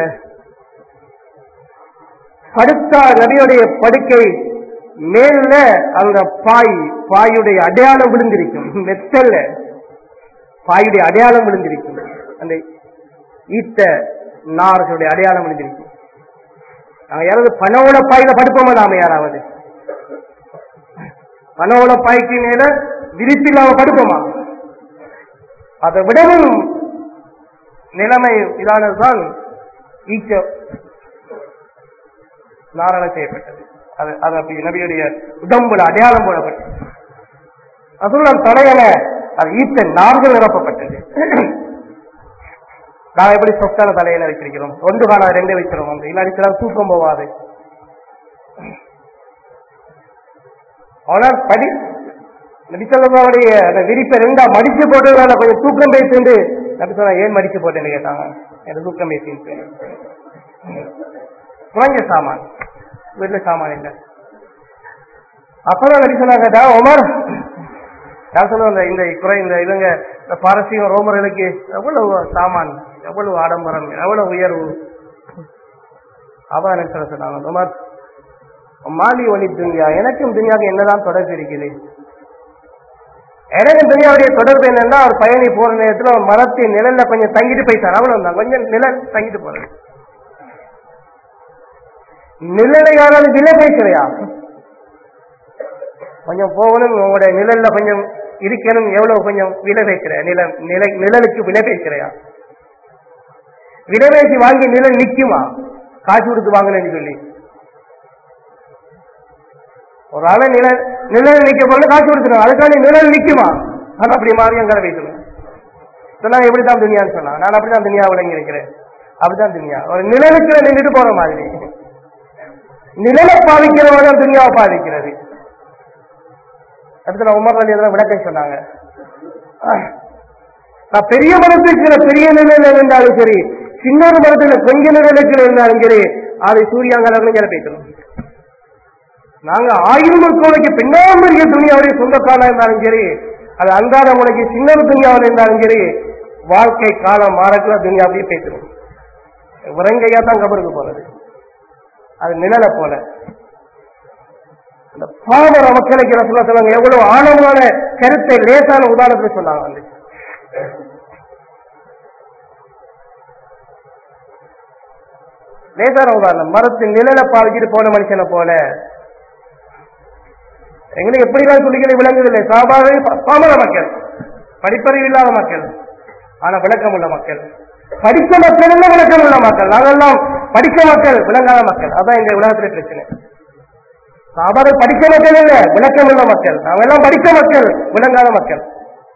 படுத்தா நபியுடைய படுக்கை மேல அந்த பாய் பாயுடைய அடையாளம் விழுந்திருக்கும் மெத்தல்ல பாயுடைய அடையாளம் விழுந்திருக்கும் அந்த ஈத்த நார்களுடைய அடையாளம் விழுந்திருக்கும் நாங்க யாராவது பணோட பாயில படுப்போமா நாம யாராவது பணோட பாய்க்கு மேல விரிப்பில்லாம படுப்போமா அதை விடவும் நிலைமை இதானதுதான் ஈச்ச நாரண செய்யப்பட்டது அது அது அப்படி நபியுடைய உடம்புல அடையாளம் போடப்பட்டது அதுவும் தலையில அது ஈத்த நார்கள் நிரப்பப்பட்டது நான் எப்படி சொத்தான தலையில வச்சிருக்கிறோம் ஒன்று காண ரெண்டு வைக்கிறோம் வந்து இல்லாடி தூக்கம் போவாது ஆனால் படி நபிசல்லாவுடைய அந்த விரிப்பை ரெண்டா மடிச்சு போட்டதுனால கொஞ்சம் தூக்கம் பேசிட்டு நபி சொன்னா ஏன் மடிச்சு போட்டேன்னு கேட்டாங்க எனக்கு தூக்கம் பேசிட்டு குறைஞ்ச சாமான் வீட்டுல சாமான் இல்லை அப்பதான் நபி சொன்னாங்க உமர் நான் சொல்லுவேன் இந்த குறை இந்த இவங்க இந்த பாரசீகம் ரோமர்களுக்கு எவ்வளவு சாமான் எவ்வளவு ஆடம்பரம் எவ்வளவு உயர்வு அவன் என்ன சொன்னாங்க உமர் மாலி ஒளி துன்யா எனக்கும் துன்யாவுக்கு என்னதான் தொடர்பு இருக்குது எனக்கும் துன்யாவுடைய தொடர்பு என்னன்னா ஒரு பயணி போற நேரத்துல ஒரு மரத்தின் நிழல்ல கொஞ்சம் தங்கிட்டு போயிட்டார் அவ்வளவுதான் கொஞ்சம் நிழல் தங்கிட்டு போறது நிழலை யாராவது விலை பேசுறையா கொஞ்சம் போகணும் உங்களுடைய நிழல்ல கொஞ்சம் இருக்கணும் எவ்வளவு கொஞ்சம் விலை பேசுற நில நிலை நிழலுக்கு விலை பேசுறையா விலை பேசி வாங்கி நிழல் நிக்குமா காசு கொடுத்து வாங்கலன்னு சொல்லி ஒரு ஆள நிழல் நிழல் நிக்க போல காசு கொடுத்துருவாங்க அதுக்காண்டி நிழல் நிக்குமா அது அப்படி மாறி அங்கே பேசணும் சொன்னாங்க எப்படிதான் துணியான்னு சொன்னா நான் அப்படிதான் துணியா விளங்கி இருக்கிறேன் அப்படிதான் துணியா ஒரு நிழலுக்கு நின்றுட்டு போற மாதிரி நிழலை பாதிக்கிறவங்க தான் துணியாவை பாதிக்கிறது அடுத்து நான் உமர் அலி எல்லாம் விளக்கம் சொன்னாங்க நான் பெரிய மரத்துக்கு பெரிய நிலையில இருந்தாலும் சரி சின்னொரு மரத்துல கொஞ்ச நிலைக்கு இருந்தாலும் சரி அது சூரியாங்கலர்னு சில பேசணும் நாங்க ஆயிரம் கோவைக்கு பின்னாம்பரிய துணியாவுடைய சொந்தக்காரா இருந்தாலும் சரி அது அன்றாட முறைக்கு சின்ன துணியாவில் இருந்தாலும் சரி வாழ்க்கை காலம் மாறக்குள்ள துணியா அப்படியே பேசணும் உரங்கையா தான் கபருக்கு போறது அது நிழலை போல இந்த பாவர மக்களுக்கு என்ன சொல்ல சொல்லுவாங்க எவ்வளவு ஆழமான கருத்தை லேசான உதாரணத்தை சொன்னாங்க வந்து லேசான உதாரணம் மரத்தின் நிழலை பாவிச்சுட்டு போன மனுஷனை போல எங்களுக்கு எப்படிலாம் சொல்லிக்கிறது விளங்குதில்லை சாபாவே பாமர மக்கள் படிப்பறிவு இல்லாத மக்கள் ஆனா விளக்கம் உள்ள மக்கள் படித்த மக்கள் இல்ல விளக்கம் உள்ள மக்கள் நாங்கெல்லாம் படித்த மக்கள் விளங்காத மக்கள் அதான் இந்த உலகத்துல பிரச்சனை சாபாரை படித்த மக்கள் இல்ல விளக்கம் உள்ள மக்கள் நாங்க எல்லாம் படித்த மக்கள் விளங்காத மக்கள்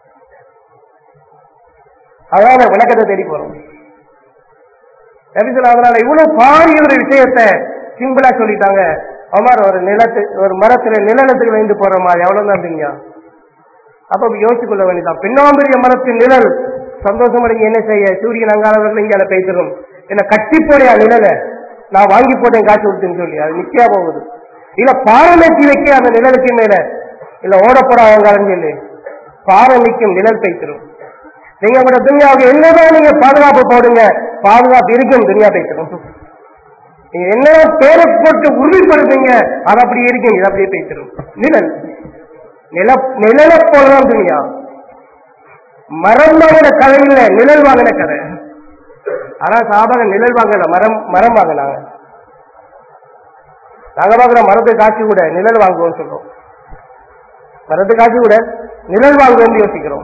அதான் விளக்கத்தை தேடி போறோம் நபிசுல்லா அதனால இவ்வளவு பாரிய ஒரு விஷயத்தை சிம்பிளா சொல்லிட்டாங்க அமர் ஒரு நிலத்து ஒரு மரத்துல நிழலத்துக்கு வைந்து போற மாதிரி எவ்வளவுதான் தெரியா அப்ப யோசிச்சு கொள்ள வேண்டியதான் பின்னாம்பரிய மரத்தின் நிழல் சந்தோஷம் அடைஞ்சு என்ன செய்ய சூரியன் அங்காளவர்கள் இங்கால பெய்திரும் என்ன கட்டி போடையா நிழலை நான் வாங்கி போட்டேன் காசு கொடுத்துன்னு சொல்லி அது நிச்சயா போகுது இல்ல பாறை நெத்தி வைக்க அந்த நிழலுக்கு மேல இல்ல ஓடப்படாதவங்க சொல்லி பாறை நிற்கும் நிழல் பெய்திரும் நீங்க கூட துன்யாவுக்கு என்னதான் நீங்க பாதுகாப்பு போடுங்க பாதுகாப்பு இருக்கும் துன்யா பெய்திரும் நீங்க என்ன பேரை போட்டு உறுதிப்படுத்துங்க அது அப்படி இருக்கும் இது அப்படியே பேசிடும் நிழல் நில நிழல போலதான் துணியா மரம் வாங்கின கதை இல்ல நிழல் வாங்கின கதை ஆனா சாபாக நிழல் வாங்கல மரம் மரம் வாங்கினாங்க நாங்க பாக்குற மரத்து காட்சி கூட நிழல் வாங்குவோம் சொல்றோம் மரத்து காட்சி கூட நிழல் வாங்குவோம் யோசிக்கிறோம்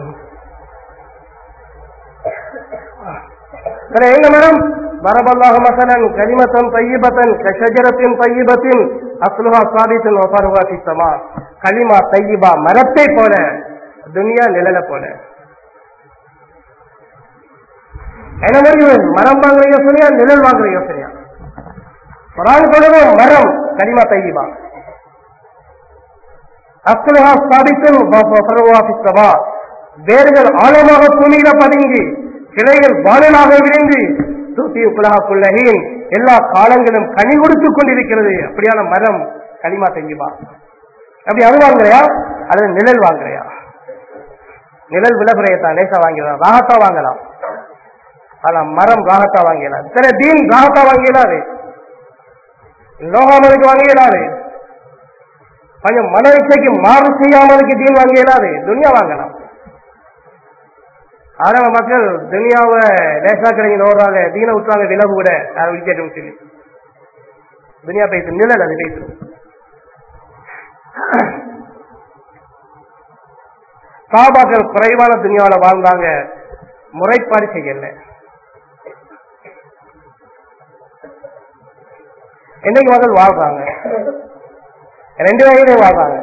சரி எங்க மரம் ضرب الله مثلا كلمة طيبة كشجرة طيبة أصلها ثابت وفرها في السماء கலிமா தையிபா மரத்தை போல துனியா நிழல போல என்ன முடிவு மரம் வாங்குற யோசனையா நிழல் வாங்குற யோசனையா குரான் சொல்றது மரம் கலிமா தையிபா அஸ்லுஹா ஸ்தாபித்தும் வஃபருஹா ஃபிஸ் ஸமா வேர்கள் ஆழமாக பூமியில பதுங்கி கிளைகள் வானலாக விரிந்து தூத்தி குலகா குல்லஹீன் எல்லா காலங்களும் கனி கொடுத்துக் கொண்டிருக்கிறது அப்படியான மரம் களிமா தையிபா அப்படி அது வாங்குறியா அல்லது நிழல் வாங்குறியா நிழல் விளம்பரையத்தான் லேசா வாங்கிடலாம் ராகத்தா வாங்கலாம் ஆனா மரம் ராகத்தா வாங்கிடலாம் சில தீன் ராகத்தா வாங்கிடாது லோகாமலுக்கு வாங்கிடாது கொஞ்சம் மன இச்சைக்கு மாறு செய்யாமலுக்கு தீன் வாங்கிடாது துனியா வாங்கலாம் ஆனா மக்கள் துனியாவை லேசா கிடைங்க ஓடுறாங்க தீனை விட்டுறாங்க விலகு கூட அதை விழிக்கட்டும் சொல்லி துனியா பேசு நிழல் அது பேசும் சாபாக்கள் குறைவான துணியாவில வாழ்ந்தாங்க முறைப்பாடு செய்யல என்னைக்கு மக்கள் வாழ்றாங்க ரெண்டு வகையிலையும் வாழ்றாங்க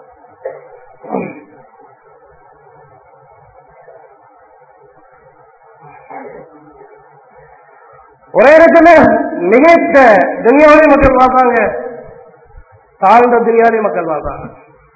ஒரே இடத்துல மிகத்த துணியாவிலே மக்கள் வாழ்றாங்க தாழ்ந்த துணியாவிலே மக்கள் வாழ்றாங்க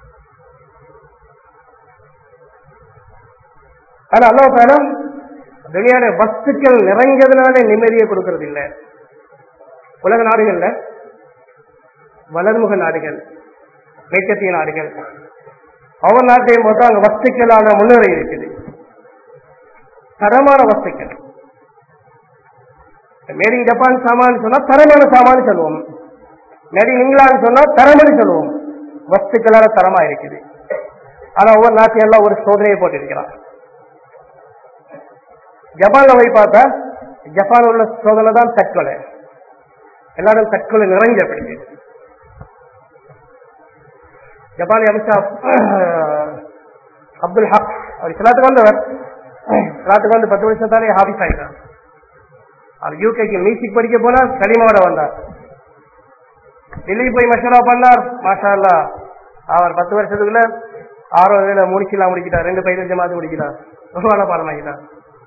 ஆனா அல்லாஹ் தாலா துனியால வஸ்துக்கள் நிறைஞ்சதுனால நிம்மதியை கொடுக்கறது இல்ல உலக நாடுகள்ல வளர்முக நாடுகள் மேற்கத்திய நாடுகள் ஒவ்வொரு நாட்டையும் பார்த்தா அங்க வஸ்துக்களான முன்னுரை இருக்குது தரமான வஸ்துக்கள் மேட் இன் ஜப்பான் சாமான் சொன்னா தரமான சாமான் சொல்லுவோம் மேட் இன் இங்கிலாந்து சொன்னா தரம்னு சொல்லுவோம் வஸ்துக்களால தரமா இருக்குது ஆனா ஒவ்வொரு நாட்டு எல்லாம் ஒரு சோதனையை போட்டிருக்கிறான் ஜப்பான்ல போய் பார்த்தா ஜப்பான் உள்ள சோதனை தான் தற்கொலை எல்லாரும் தற்கொலை நிறைஞ்ச அப்படி ஜப்பானி அமித்ஷா அப்துல் ஹக் அவர் இஸ்லாத்துக்கு வந்தவர் இஸ்லாத்துக்கு வந்து பத்து வருஷம் தானே ஹாபிஸ் ஆயிட்டார் அவர் யூகேக்கு மியூசிக் படிக்க போனார் களிமாவோட வந்தார் டெல்லி போய் மஷரா பண்ணார் மாஷா அல்லா அவர் பத்து வருஷத்துக்குள்ள ஆறாவது வேலை முடிக்கலாம் முடிக்கிட்டார் ரெண்டு பைதல் ஜமாத்து முடிக்கிறார் ரொம்ப பாடம் ஆகிட்டார்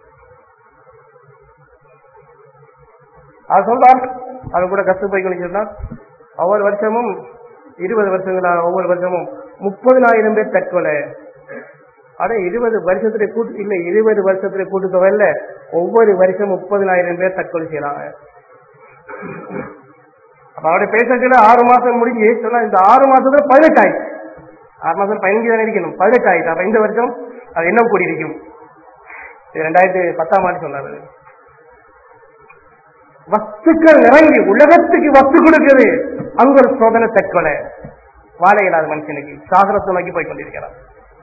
அவர் சொல்றார் அவர் கூட கஷ்ட போய் குளிச்சிருந்தார் ஒவ்வொரு வருஷமும் இருபது வருஷங்களா ஒவ்வொரு வருஷமும் முப்பதினாயிரம் பேர் தற்கொலை ஆனா இருபது வருஷத்துல கூட்டு இல்ல இருபது வருஷத்துல கூட்டுத்தொகை இல்ல ஒவ்வொரு வருஷம் முப்பதினாயிரம் பேர் தற்கொலை செய்யறாங்க அப்ப அவருடைய பேசத்துல ஆறு மாசம் முடிஞ்சு சொன்னா இந்த ஆறு மாசத்துல பதினெட்டு ஆயிடுச்சு ஆறு மாசம் பதினஞ்சு தானே இருக்கணும் பதினெட்டு ஆயிடுச்சு அப்ப இந்த வருஷம் அது இன்னும் கூடி இருக்கும் இது ரெண்டாயிரத்தி பத்தாம் ஆண்டு சொன்னாரு வஸ்துக்கள் நிறைஞ்சி உலகத்துக்கு வஸ்து கொடுக்குது அங்க ஒரு சோதனை தற்கொலை வாழ இயலாத மனுஷனுக்கு சாகரத்தை நோக்கி போய் கொண்டிருக்கிறார்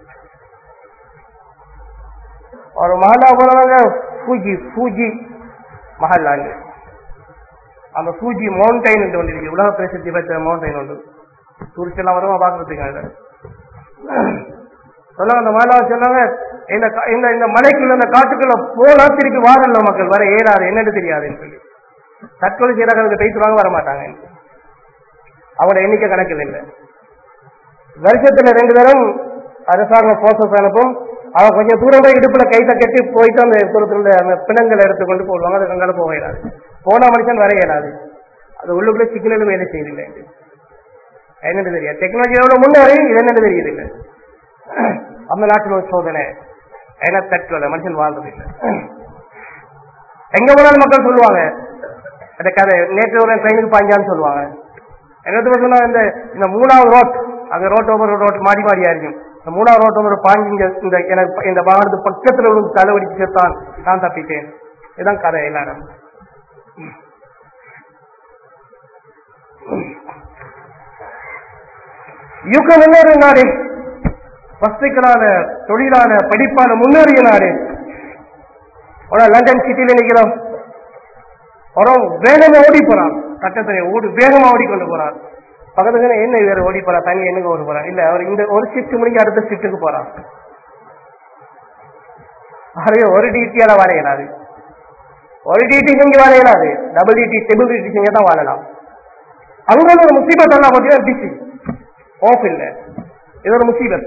ஒரு மஹல்லா போனவங்க பூஜி பூஜி மஹல்லாண்டு அந்த பூஜி மவுண்டைன் என்று ஒன்று இருக்கு உலக பிரசித்தி பெற்ற மவுண்டைன் உண்டு டூரிஸ்ட் எல்லாம் வருமா பாக்குறதுக்காக சொன்னாங்க அந்த மஹல்லா சொன்னாங்க இந்த கா- இந்த இந்த மலைக்குள்ள இந்த காட்டுக்குள்ள போனா திருப்பி வாரல்ல மக்கள் வர ஏறாது என்னன்னு தெரியாதுன்னு சொல்லி தற்கொலை செய்யறாங்க பேசுவாங்க வர மாட்டாங்க அவங்களோட எண்ணிக்கை கணக்கில் இல்லை வருஷத்துல ரெண்டு தரம் அரசாங்கம் போசஸ் அனுப்பும் அவன் கொஞ்சம் தூரம் போய் இடுப்புல கைத்த கட்டி போயிட்டு அந்த தூரத்துல அந்த பிணங்களை எடுத்துக்கொண்டு போடுவாங்க அது கங்கால போக இயலாது போன மனுஷன் வர இயலாது அது உள்ளுக்குள்ள சிக்னலும் வேலை செய்யல என்னன்னு தெரியாது டெக்னாலஜியோட முன்னேறி இது என்னன்னு தெரியுது இல்ல அந்த நாட்டில் ஒரு சோதனை ஏன்னா தற்கொலை மனுஷன் வாழ்றது இல்லை எங்க போனாலும் மக்கள் சொல்லுவாங்க அந்த கதை நேற்று ஒரு ட்ரெயினுக்கு பாஞ்சான்னு சொல்லுவாங்க என்ன சொன்னா இந்த இந்த மூணாவது ரோட் அந்த ரோட் ஒவ்வொரு ரோட் மாடி மாடியா இருக்கும் இந்த மூணாவது ரோட் ஒவ்வொரு பாஞ்சு இங்க இந்த எனக்கு இந்த வாகனத்து பக்கத்துல ஒரு தலைவடிச்சு சேர்த்தான் நான் தப்பிட்டேன் இதுதான் கதை எல்லாரும் யுகம் முன்னேறிய நாடு வஸ்துக்களான தொழிலான படிப்பான முன்னேறிய நாடு ஆனா லண்டன் சிட்டியில நிக்கிறோம் ஒரு வேகமா ஓடி போறான் கட்டத்தை ஓடி வேகமா ஓடிக்கொண்டு போறான் பக்கத்துல என்ன வேற ஓடி போறா தண்ணி என்னங்க ஓடி போறான் இல்ல அவர் இந்த ஒரு ஷிஃப்ட் முடிஞ்சு அடுத்த ஷிஃப்ட்டுக்கு போறான் ஆகவே ஒரு டிடியால வர இயலாது ஒரு டிடி செஞ்சு வர இயலாது டபுள் டிடி டெபிள் டிடி செஞ்சு தான் வாழலாம் அங்க ஒரு முசீபத் எல்லாம் பார்த்தீங்கன்னா பிசி ஆஃப் இல்ல இது ஒரு முசீபத்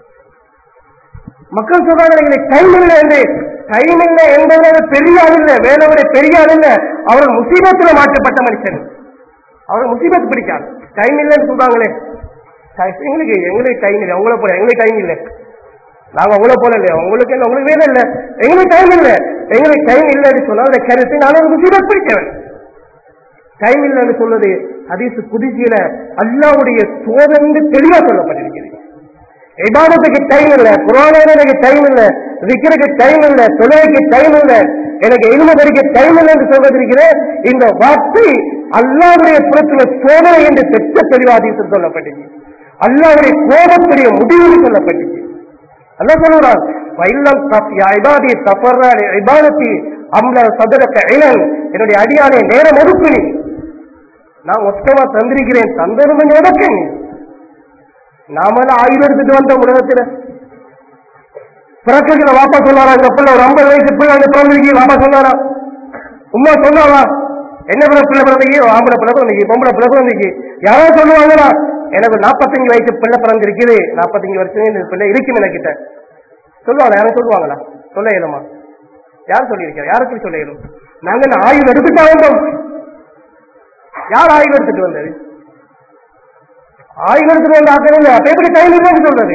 மக்கள் சொல்றாங்க எங்களுக்கு டைம் இல்லை என்று டைம் இல்லை என்பது பெரிய ஆள் இல்ல வேலையோட பெரிய ஆள் இல்ல அவர் முசீபத்துல மாற்றப்பட்ட மனுஷன் அவர் முசீபத் பிடிக்காது டைம் இல்லைன்னு சொல்றாங்களே டைம் எங்களுக்கு எங்களுக்கு டைம் இல்லை உங்களை போல எங்களுக்கு டைம் இல்லை நாங்க உங்களை போல இல்லையா உங்களுக்கு என்ன உங்களுக்கு வேலை இல்லை எங்களுக்கு டைம் இல்லை எங்களுக்கு டைம் இல்லைன்னு சொன்னா அந்த கருத்து நான் ஒரு முசீபத் பிடிச்சவன் டைம் இல்லைன்னு சொல்றது ஹதீஸ் குதிசியில அல்லாவுடைய சோதனை தெளிவா சொல்லப்பட்டிருக்கிறது இபாதத்துக்கு டைம் இல்ல குரானுக்கு டைம் இல்ல விக்கிறதுக்கு டைம் இல்ல தொழிலுக்கு டைம் இல்ல எனக்கு இனிமதிக்கு டைம் இல்லை என்று சொல்வதற்கிறேன் இந்த வார்த்தை அல்லாவுடைய புறத்துல சோதனை என்று தெற்ற தெளிவாதீசம் சொல்லப்பட்டுச்சு அல்லாவுடைய கோபத்துடைய முடிவு சொல்லப்பட்டுச்சு அல்லாஹ் சொல்லுறான் வைல்லம் இபாதி தப்பர்ற இபாதத்தி அம்ல சதுரக்க இளன் என்னுடைய அடியானை நேரம் ஒதுக்கு நீ நான் மொத்தமா தந்திருக்கிறேன் தந்தது கொஞ்சம் ஒதுக்கு நீ நாமெல்லாம் ஆயுதம் எடுத்துட்டு வந்தோம் உலகத்துல பிறக்குகிற வாப்பா சொன்னாரா இந்த பிள்ளை ஒரு ஐம்பது வயசு பிள்ளை வந்து பிறந்திருக்கு வாப்பா சொன்னாரா உமா சொன்னாரா என்ன பிள்ளை பிள்ளை பிறந்திக்கு ஆம்பளை பிள்ளை பிறந்திக்கு பொம்பளை பிள்ளை பிறந்திக்கு யாரோ சொல்லுவாங்களா எனக்கு நாற்பத்தஞ்சு வயசு பிள்ளை பிறந்திருக்குது நாற்பத்தஞ்சு வருஷம் இந்த பிள்ளை இருக்கும் எனக்கிட்ட சொல்லுவாங்க யாரும் சொல்லுவாங்களா சொல்ல இயலுமா யார் சொல்லியிருக்காரு யாருக்கு சொல்ல இயலும் நாங்க இந்த ஆயுள் எடுத்துட்டா வந்தோம் யார் ஆயுள் எடுத்துட்டு வந்தது ஆயுள் எடுத்துட்டு வந்த ஆக்கள் இல்லை அப்ப எப்படி டைம் இல்லைன்னு சொல்றது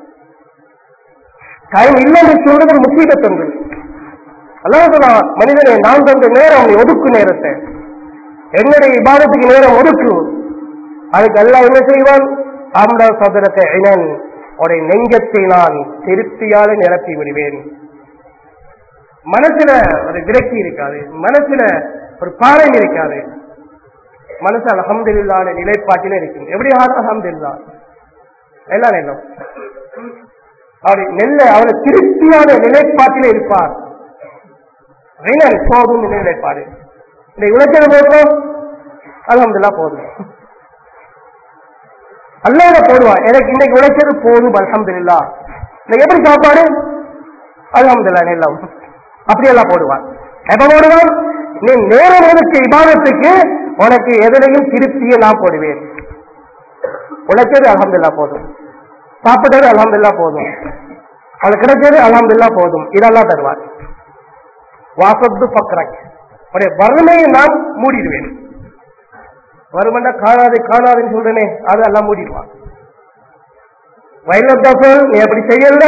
டைம் இல்லைன்னு சொல்றது ஒரு முசீபத் ஒன்று அல்லாஹ் சொல்றான் மனிதனே நான் தந்த நேரம் நீ ஒதுக்கு நேரத்தை என்னுடைய இபாதத்துக்கு நேரம் ஒதுக்கு அதுக்கு அல்லாஹ் என்ன செய்வான் ஆம்டா சதுரத்தை இனன் உடைய நெஞ்சத்தை நான் திருப்தியால நிரப்பி விடுவேன் மனசுல ஒரு விரக்தி இருக்காது மனசுல ஒரு பாரம் இருக்காது மனசு அலமதுல்லான நிலைப்பாட்டில இருக்கும் எப்படி அலமதுல்லா எல்லாம் நெல்லும் அவர் நெல்ல அவர் திருப்தியான நிலைப்பாட்டில இருப்பார் ரினல் போதும் என்ற நிலைப்பாடு இந்த உழைச்சது போதும் அலமதுல்லா போதும் அல்லாத போடுவான் எனக்கு இன்னைக்கு உழைச்சது போதும் அல்ஹம்துலில்லா இன்னைக்கு எப்படி சாப்பாடு அல்ஹம்துலில்லா நெல்லம் அப்படியெல்லாம் போடுவான் எப்ப போடுவான் நீ நேரம் ஒதுக்கு இபாதத்துக்கு உனக்கு எதிலையும் திருப்தியை நான் போடுவேன் உழைச்சது அல்ஹம்துலில்லா போதும் சாப்பிட்டது அல்ஹம்துலில்லா போதும் அது கிடைச்சது அல்ஹம்துலில்லா போதும் இதெல்லாம் தருவார் வாசத்து பக்ரக் உடைய வறுமையை நான் மூடிடுவேன் வருமண்டா காணாது காணாதுன்னு சொல்றேனே அது எல்லாம் மூடிடுவான் வயலத்தல் நீ அப்படி செய்யல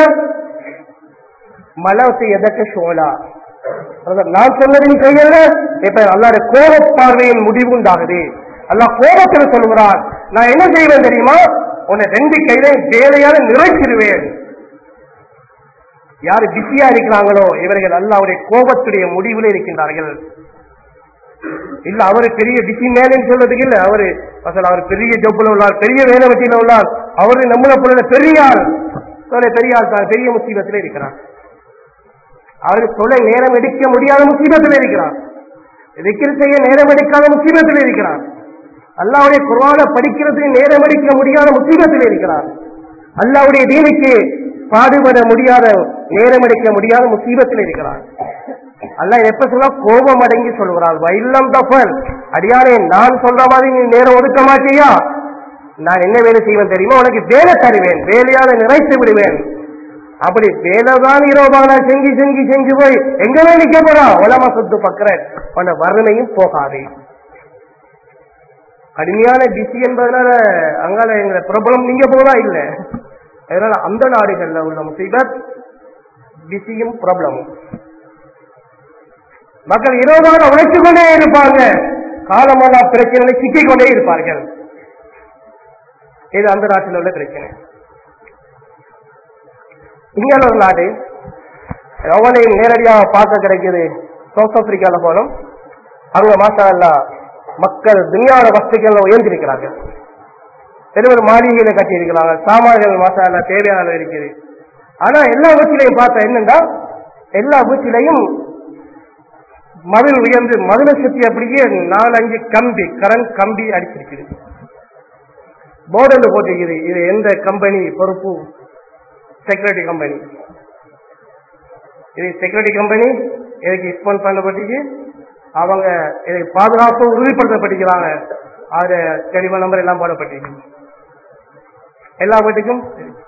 மலத்தை எதற்கு சோழா நான் சொன்னது நீ செய்யல இப்ப அல்லாத கோப பார்வையின் முடிவு உண்டாகுது அல்லாஹ் கோபத்துல சொல்லுகிறான் நான் என்ன செய்வேன் தெரியுமா உன்னை ரெண்டு கையில வேலையால நிறைச்சிருவேன் யாரு பிஸியா இருக்கிறாங்களோ இவர்கள் அல்லாவுடைய கோபத்துடைய முடிவில் இருக்கின்றார்கள் இல்ல அவரு பெரிய பிஸி மேனு சொல்றதுக்கு இல்ல அவரு அசல் அவர் பெரிய ஜப்புல உள்ளார் பெரிய வேலை வெட்டியில உள்ளார் அவரு நம்மள போல பெரிய ஆள் தொலை பெரிய ஆள் தான் பெரிய முசீபத்தில் இருக்கிறார் அவரு தொலை நேரம் எடுக்க முடியாத முசீபத்தில் இருக்கிறார் திக்கிர் செய்ய நேரம் எடுக்காத முசீபத்தில் இருக்கிறார் அல்லாவுடைய குர்ஆனை படிக்கிறதுக்கு நேரம் எடுக்க முடியாத முசீபத்தில் இருக்கிறார் அல்லாவுடைய தீனுக்கு பாடுபட முடியாத நேரம் எடுக்க முடியாத முசீபத்தில் இருக்கிறார் அல்லாஹ் எப்ப சொல்ல கோபம் அடங்கி சொல்கிறாள் வயல்லம் தப்பல் அடியானே நான் சொல்ற மாதிரி நீ நேரம் ஒதுக்க மாட்டியா நான் என்ன வேலை செய்வேன் தெரியுமா உனக்கு வேலை தருவேன் வேலையால நிறைத்து விடுவேன் அப்படி வேலைதான் இரவுபாக செஞ்சு செஞ்சு செஞ்சு போய் எங்கவே நிக்க போறா உலமா சொத்து பக்கிற உன்ன வறுமையும் போகாது கடுமையான பிஸி என்பதனால அங்கால எங்க பிரபலம் நீங்க போதா இல்ல அதனால அந்த நாடுகள்ல உள்ள முசீபத் பிஸியும் ப்ராப்ளமும் மக்கள் இருபதான உழைத்துக் கொண்டே இருப்பாங்க காலமெல்லாம் பிரச்சனை சிக்கிக் கொண்டே இருப்பார்கள் இது அந்த நாட்டில் உள்ள பிரச்சனை இங்க ஒரு நாடு எவனையும் நேரடியாக பார்க்க கிடைக்குது சவுத் ஆப்பிரிக்கால போனோம் அங்க மாசா மக்கள் துணியாத வசதிகள் உயர்ந்திருக்கிறார்கள் பெருவர் மாளிகைகளை கட்டி இருக்கிறாங்க சாமான்கள் மாசா தேவையான இருக்குது ஆனா எல்லா வீட்டிலையும் பார்த்தா என்னன்னா எல்லா வீட்டிலையும் மதில் உயர்ந்து மதுர சுத்தி அப்படியே நாலு அஞ்சு கம்பி கரண்ட் கம்பி அடிச்சிருக்குது போர்டில் போட்டிருக்குது இது எந்த கம்பெனி பொறுப்பு செக்யூரிட்டி கம்பெனி இது செக்யூரிட்டி கம்பெனி இதுக்கு எக்ஸ்போன் பண்ணப்பட்டிருக்கு அவங்க இதை பாதுகாப்பு உறுதிப்படுத்தப்பட்டிருக்கிறாங்க அது டெலிபோன் நம்பர் எல்லாம் போடப்பட்டிருக்கு எல்லா வீட்டுக்கும்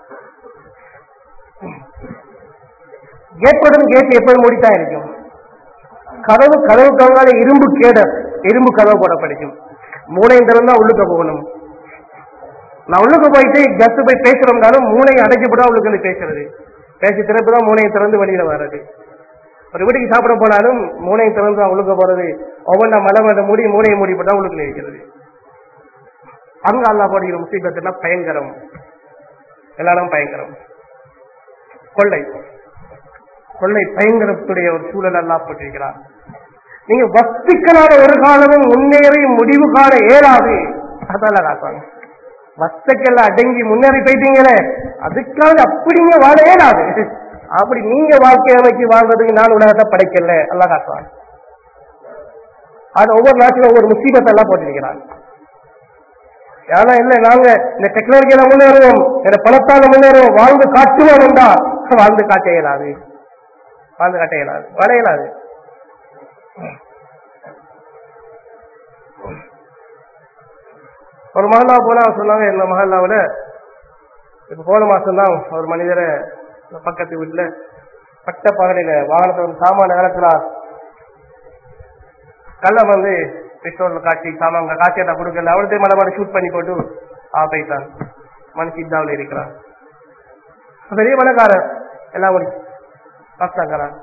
கேட் போடும் கேட் எப்போதும் மூடித்தான் இருக்கும் கதவு கதவு கங்கால இரும்பு கேட இரும்பு கதவு போட படிக்கும் மூளையும் திறந்தா உள்ளுக்க போகணும் நான் உள்ளுக்க போயிட்டு கத்து போய் பேசுறோம்னாலும் மூளையை அடைக்கப்படா உள்ளுக்கு வந்து பேசுறது பேசி திறப்பு தான் மூளையை திறந்து வெளியில வர்றது ஒரு வீட்டுக்கு சாப்பிட போனாலும் மூளையை திறந்து தான் உள்ளுக்க போறது ஒவ்வொன்றா மலை மலை மூடி மூளையை மூடி போட்டா உள்ளுக்குள்ள இருக்கிறது அங்க அல்லா போடுகிற முசீபத்துனா பயங்கரம் எல்லாரும் பயங்கரம் கொள்ளை கொள்ளை பயங்கரத்துடைய ஒரு சூழல் எல்லாம் போட்டிருக்கிறார் நீங்க வஸ்துக்களான ஒரு காலமும் முன்னேறி முடிவு காண இயலாது அதான் காட்டுவாங்க வஸ்துக்கள் அடங்கி முன்னேறி போயிட்டீங்களே அதுக்காக அப்படிங்க வாழ இயலாது அப்படி நீங்க வாழ்க்கை அமைச்சு வாழ்றதுக்கு நான் உலகத்தை படைக்கல எல்லாம் காட்டுவாங்க அது ஒவ்வொரு நாட்டிலும் ஒவ்வொரு முசீபத்தை எல்லாம் போட்டிருக்கிறாங்க ஏன்னா இல்ல நாங்க இந்த டெக்னாலஜியில முன்னேறுவோம் இந்த பணத்தால முன்னேறுவோம் வாழ்ந்து காட்டுவோம் என்றா வாழ்ந்து காட்ட இயலாது வாழ்ந்து காட்ட இயலாது வர இயலாது ஒரு மகல்லா போனா சொன்னாங்க இந்த மகல்லாவில் இப்ப போன மாசம் தான் ஒரு மனிதரை பக்கத்து வீட்டுல பட்ட பகலில வாகனத்தை வந்து சாமான நேரத்துல கள்ள வந்து பெட்ரோல் காட்டி சாமான் காட்டியதா கொடுக்கல அவர்கிட்ட மலை மலை ஷூட் பண்ணி போட்டு ஆ போயிட்டான் மனுஷி இதாவில் இருக்கிறான் பெரிய மனக்காரர் எல்லாம் ஒரு காசுக்காரன்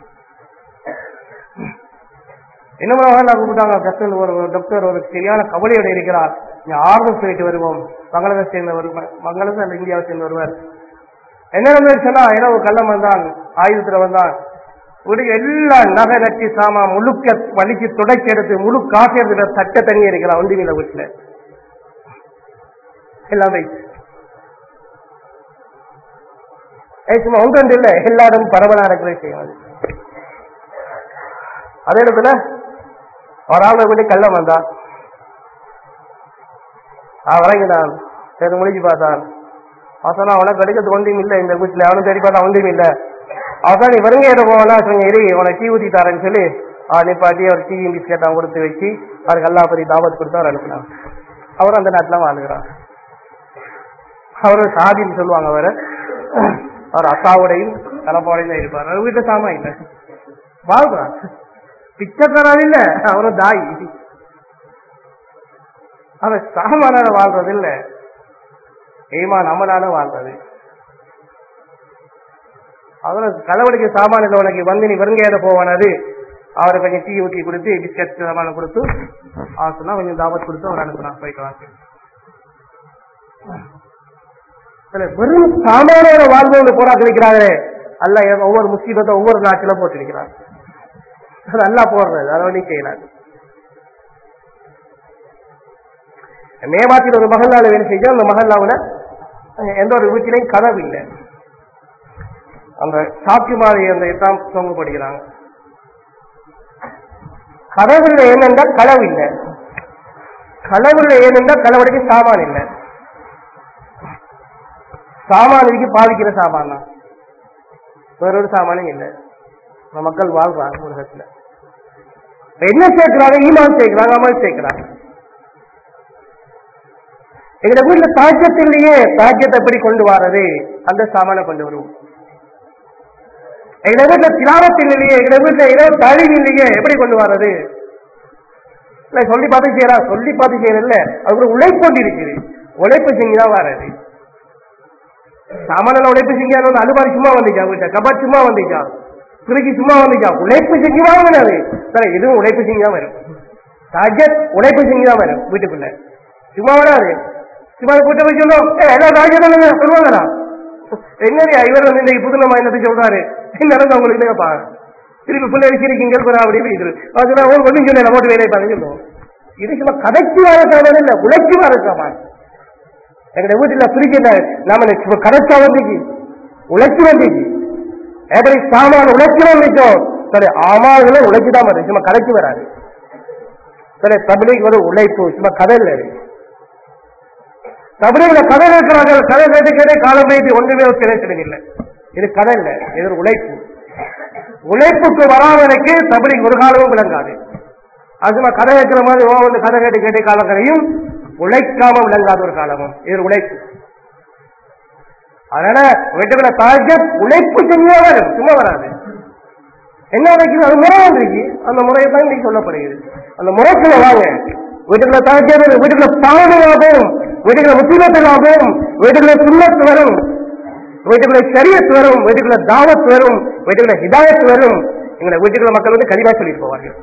இன்னும் நான் கூப்பிட்டாங்க டாக்டர் ஒரு டாக்டர் ஒரு சரியான கவலையோட இருக்கிறார் நீ ஆர்டர் போயிட்டு வருவோம் பங்களாதேஷ் சேர்ந்த வருவார் பங்களாதேஷ் அல்ல இந்தியாவை சேர்ந்த வருவார் என்ன நடந்துச்சுன்னா இரவு கள்ளம் வந்தான் ஆயுதத்துல வந்தான் ஒரு எல்லா நகை நட்டி சாமா முழுக்க வலிச்சு துடைச்சி எடுத்து முழு காசு எடுத்து தட்ட தண்ணி இருக்கிறான் ஒன்றுமில்ல வீட்டுல எல்லாம் வைத்து ஏய், சும்மா ஒன்று இல்ல எல்லாரும் பரவலா இருக்கிற விஷயம் அது அதே இடத்துல ஒரு ஆள் வீட்டு கள்ளம் வந்தான் அவன் வரைங்கினான் சரி முடிஞ்சு பார்த்தான் அவசரம் அவனை கிடைக்கிறது ஒன்றும் இல்லை இந்த வீட்டுல அவனும் தேடி பார்த்தா ஒன்றும் இல்லை அவசரம் நீ வருங்க ஏதோ போவனா கொஞ்சம் இரு உன டீ ஊத்தி தரேன்னு சொல்லி அவன் நிப்பாட்டி அவர் டீ பிஸ்கெட் அவன் கொடுத்து வச்சு அவருக்கு எல்லா பத்தி தாவத் கொடுத்து அவர் அனுப்பினான் அவரும் அந்த நாட்டில் வாழ்கிறார் அவர் சாதின்னு சொல்லுவாங்க அவரை அவர் அக்காவோடையும் கலப்பாவோடையும் தான் இருப்பார் அவர் வீட்டுல சாமா இல்லை வாழ்றான் பிச்சைக்காரன் இல்ல அவரும் தாய் அவன் சாமானால வாழ்றது இல்ல ஏமா நம்மளால வாழ்றது அவரை கலவடிக்க சாமான இல்லை உனக்கு வந்து நீ வெறுங்கையில போவானது அவரை கொஞ்சம் டீ ஊற்றி கொடுத்து பிஸ்கட் சாமான் கொடுத்து அவர் சொன்னா கொஞ்சம் தாவத் கொடுத்து அவர் அனுப்புனான் போயிட்டு வாங்க சில வெறும் சாமானோட வாழ்வோடு போராட்டம் வைக்கிறாங்களே அல்ல ஒவ்வொரு முஸ்லீமத்தை ஒவ்வொரு நாட்டில போட்டு இருக்கிறார் அது அல்லா போடுறது அதை ஒன்றும் செய்யலாது மேமாத்தில் ஒரு மகல்லால வேலை செஞ்சா அந்த மகல்லாவுல எந்த ஒரு வீட்டிலையும் கதவு இல்லை அந்த சாட்சி மாதிரி அந்த தான் தொங்க படிக்கிறாங்க கதவுல ஏனென்றா களவு இல்லை களவுல ஏனென்றா களவடைக்கு சாமான் இல்லை சாமான் இருக்கு பாதிக்கிற சாமான் தான் வேறொரு சாமானும் இல்லை நம்ம மக்கள் வாழ்றாங்க உலகத்துல இப்ப என்ன சேர்க்கிறாங்க ஈமான் சேர்க்கிறாங்க அமல் சேர்க்கிறாங்க எங்க வீட்டுல தாஜ்யத்திலேயே தாஜ்யத்தை எப்படி கொண்டு வர்றது அந்த சாமான கொண்டு வருவோம் எங்க வீட்டுல திலாவத்திலேயே எங்க வீட்டுல இரவு தழிவிலேயே எப்படி கொண்டு வர்றது இல்ல சொல்லி பார்த்து செய்யறா சொல்லி பார்த்து செய்யறதில்ல அது ஒரு உழைப்பு கொண்டு இருக்குது உழைப்பு செஞ்சுதான் வர்றது சாமானில உழைப்பு செஞ்சாலும் அலுமாரி சும்மா வந்துச்சா வீட்டை கபாட் சும்மா வந்துச்சா திருக்கி சும்மா வந்துச்சா உழைப்பு செஞ்சுதான் வராது சரி இதுவும் உழைப்பு செஞ்சுதான் வரும் தாஜத் உழைப்பு செஞ்சுதான் வரும் வீட்டுக்குள்ள சும்மா வராது சும்மா கூட்ட போய் சொல்லும் "ஏய், எல்லா தாஜத்தும் சொல்லுவாங்களா என்னது இவர் வந்து இன்னைக்கு புது நம்ம என்னத்தை சொல்றாரு என்ன நடந்து உங்களுக்கு கேட்பாங்க திருப்பி பிள்ளை வச்சிருக்கீங்க போறா அப்படி இப்படி இது அதுல ஒரு ஒன்றும் சொல்ல போட்டு வேலையை பாருங்க சொல்லுவோம் இது சும்மா கதைக்கு வர சாமான் இல்ல உழைச்சி வர சாமான் எங்க வீட்டுல பிரிக்கல நாம சும்மா கடைச்சா வந்துச்சு உழைச்சி வந்துச்சு எப்படி சாமான உழைச்சி வந்துச்சோம் சரி ஆமாதுல உழைச்சுதான் வருது சும்மா கதைக்கு வராது சரி தபிலிக்கு ஒரு உழைப்பு சும்மா கதை இல்லை இது. தபிலிகளை கதை இருக்கிறார்கள் கதை கேட்டு கேட்டு காலம் போயிட்டு ஒன்றுமே கிடைச்சதில்லை இது கதை இல்லை இது ஒரு உழைப்பு உழைப்புக்கு வராதனுக்கு தபிலிக் ஒரு காலமும் விளங்காது அது சும்மா கதை வைக்கிற மாதிரி ஓ வந்து கதை கேட்டு கேட்டு காலம் கரையும் உழைக்காம விளங்காத ஒரு காலமும் இது ஒரு உழைப்பு அதனால வீட்டுக்குள்ள தாஜ உழைப்பு செஞ்சா வரும் சும்மா வராது என்ன உழைக்குது அது முறை இருக்கு அந்த முறையை தான் இன்னைக்கு சொல்லப்படுகிறது அந்த முறைக்குள்ள வாங்க வீட்டுக்குள்ள தாஜ வரும் வீட்டுக்குள்ள பாதுகாப்பும் வீட்டுக்குள்ள முத்திமத்தலாகும் வீட்டுக்குள்ள சுண்ணத்து வரும் வீட்டுக்குள்ள சரியத் வரும் வீட்டுக்குள்ள தாவத் வரும் வீட்டுக்குள்ள ஹிதாயத் வரும் எங்களை வீட்டுக்குள்ள மக்கள் வந்து கலிமா சொல்லிட்டு போவார்கள்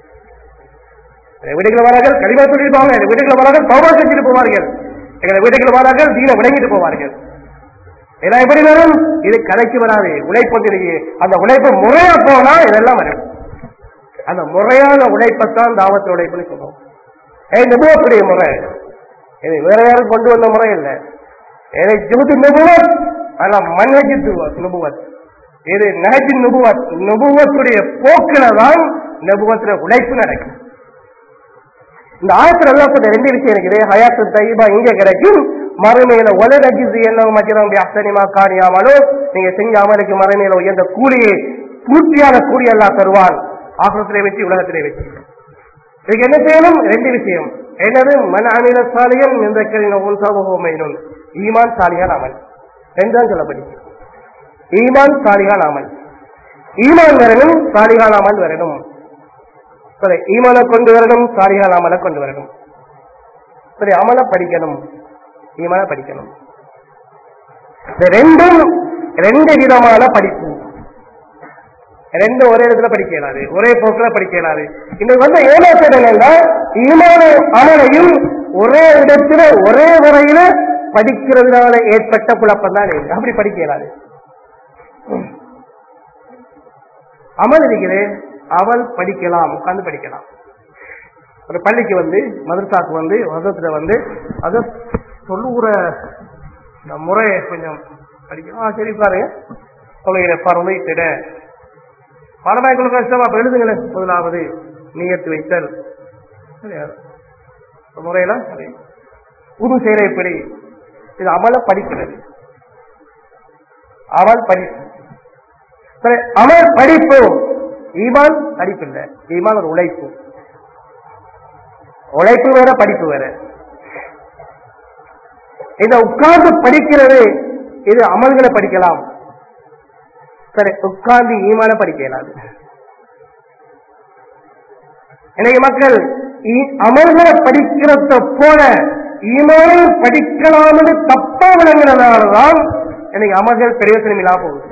எங்க வீட்டுக்குள்ள வரார்கள் கலிமா சொல்லிட்டு போவாங்க எங்க வீட்டுக்குள்ள வரார்கள் தௌபா செஞ்சுட்டு போவார்கள் எங்களை வீட்டுக்குள்ள வரார்கள் தீன விளங்கிட்டு போவார்கள் இதெல்லாம் எப்படி வரும் இது கலைக்கு வராது உழைப்பு இருக்கு அந்த உழைப்பு முறையா போனா இதெல்லாம் வரும் அந்த முறையான உழைப்பைத்தான் தாவத்து உழைப்புன்னு சொல்றோம் ஏய் நிபுணத்துடைய முறை இது வேற யாரும் கொண்டு வந்த முறை இல்லை ஏதை ஜுகுதி நிபுவத் ஆனா மன்னஜி நுபுவத் இது நகஜி நுபுவத் நுபுவத்துடைய போக்கில தான் நபுவத்துல உழைப்பு நடக்கும் இந்த ஆயத்துல எல்லாம் கொஞ்சம் ரெண்டு விஷயம் இருக்குது ஹயாத்து தைபா இங்க கிடைக்கும் மறுமையில ஒலரஜிஸ் என்ன மக்கிரம் அசனிமா காணியாமலோ நீங்க செஞ்ச அமலுக்கு மறுமையில உயர்ந்த கூலியை பூர்த்தியான கூலி எல்லாம் தருவான் ஆசிரத்திலே வச்சு உலகத்திலே வச்சு இதுக்கு என்ன செய்யணும் ரெண்டு விஷயம் என்னது மன அமில சாலியன் இந்த உன்சாபகோமைனும் ஈமான் சாலியான் அமல் ரெண்டுதான் சொல்லப்படி ஈமான் சாலிகான் அமல் ஈமான் வரணும் சாலிகான் அமல் வரணும் சரி ஈமானை கொண்டு வரணும் சாலிகான் அமலை கொண்டு வரணும் சரி அமலை படிக்கணும் ஈமான படிக்கணும் இந்த ரெண்டும் ரெண்டு விதமான படிப்பு ரெண்டு ஒரே இடத்துல படிக்க இயலாது ஒரே போக்குல படிக்க இயலாது இன்னைக்கு வந்து ஏமாற்றம் என்னன்னா ஈமான அமலையும் ஒரே இடத்துல ஒரே முறையில படிக்கிறதுனால ஏற்பட்ட குழப்பம் தான் இது. அப்படி படிக்க இயலாது அமல் இருக்குது அவள் படிக்கலாம் உட்கார்ந்து படிக்கலாம் ஒரு பள்ளிக்கு வந்து மதரசாக்கு வந்து வசத்துல வந்து அத சொல்லுகிற இந்த முறையை கொஞ்சம் படிக்கணும் ஆ, சரி பாருங்க தொகையில பறவை திட பாடமாய்க்குள்ள கஷ்டமா அப்ப எழுதுங்களேன் முதலாவது நியத்து வைத்தல் சரியா? இந்த முறையில சரி. உது செய்யற எப்படி இது அமல படிக்கிறது அவள் படி சரி அமல் படிப்பு ஈமான் படிப்பு இல்ல ஈமான் ஒரு உழைப்பு உழைப்பு வேற படிப்பு வேற இந்த உட்கார்ந்து படிக்கிறது இது அமல்களை படிக்கலாம் சரி உட்கார்ந்து ஈமான படிக்க இயலாது இன்னைக்கு மக்கள் ஈ- அமல்களை படிக்கிறத போல ஈமானை படிக்கலாம்னு தப்பா விளங்குறதுனாலதான் இன்னைக்கு அமல்கள் பிரயோசனம் இல்லாம போகுது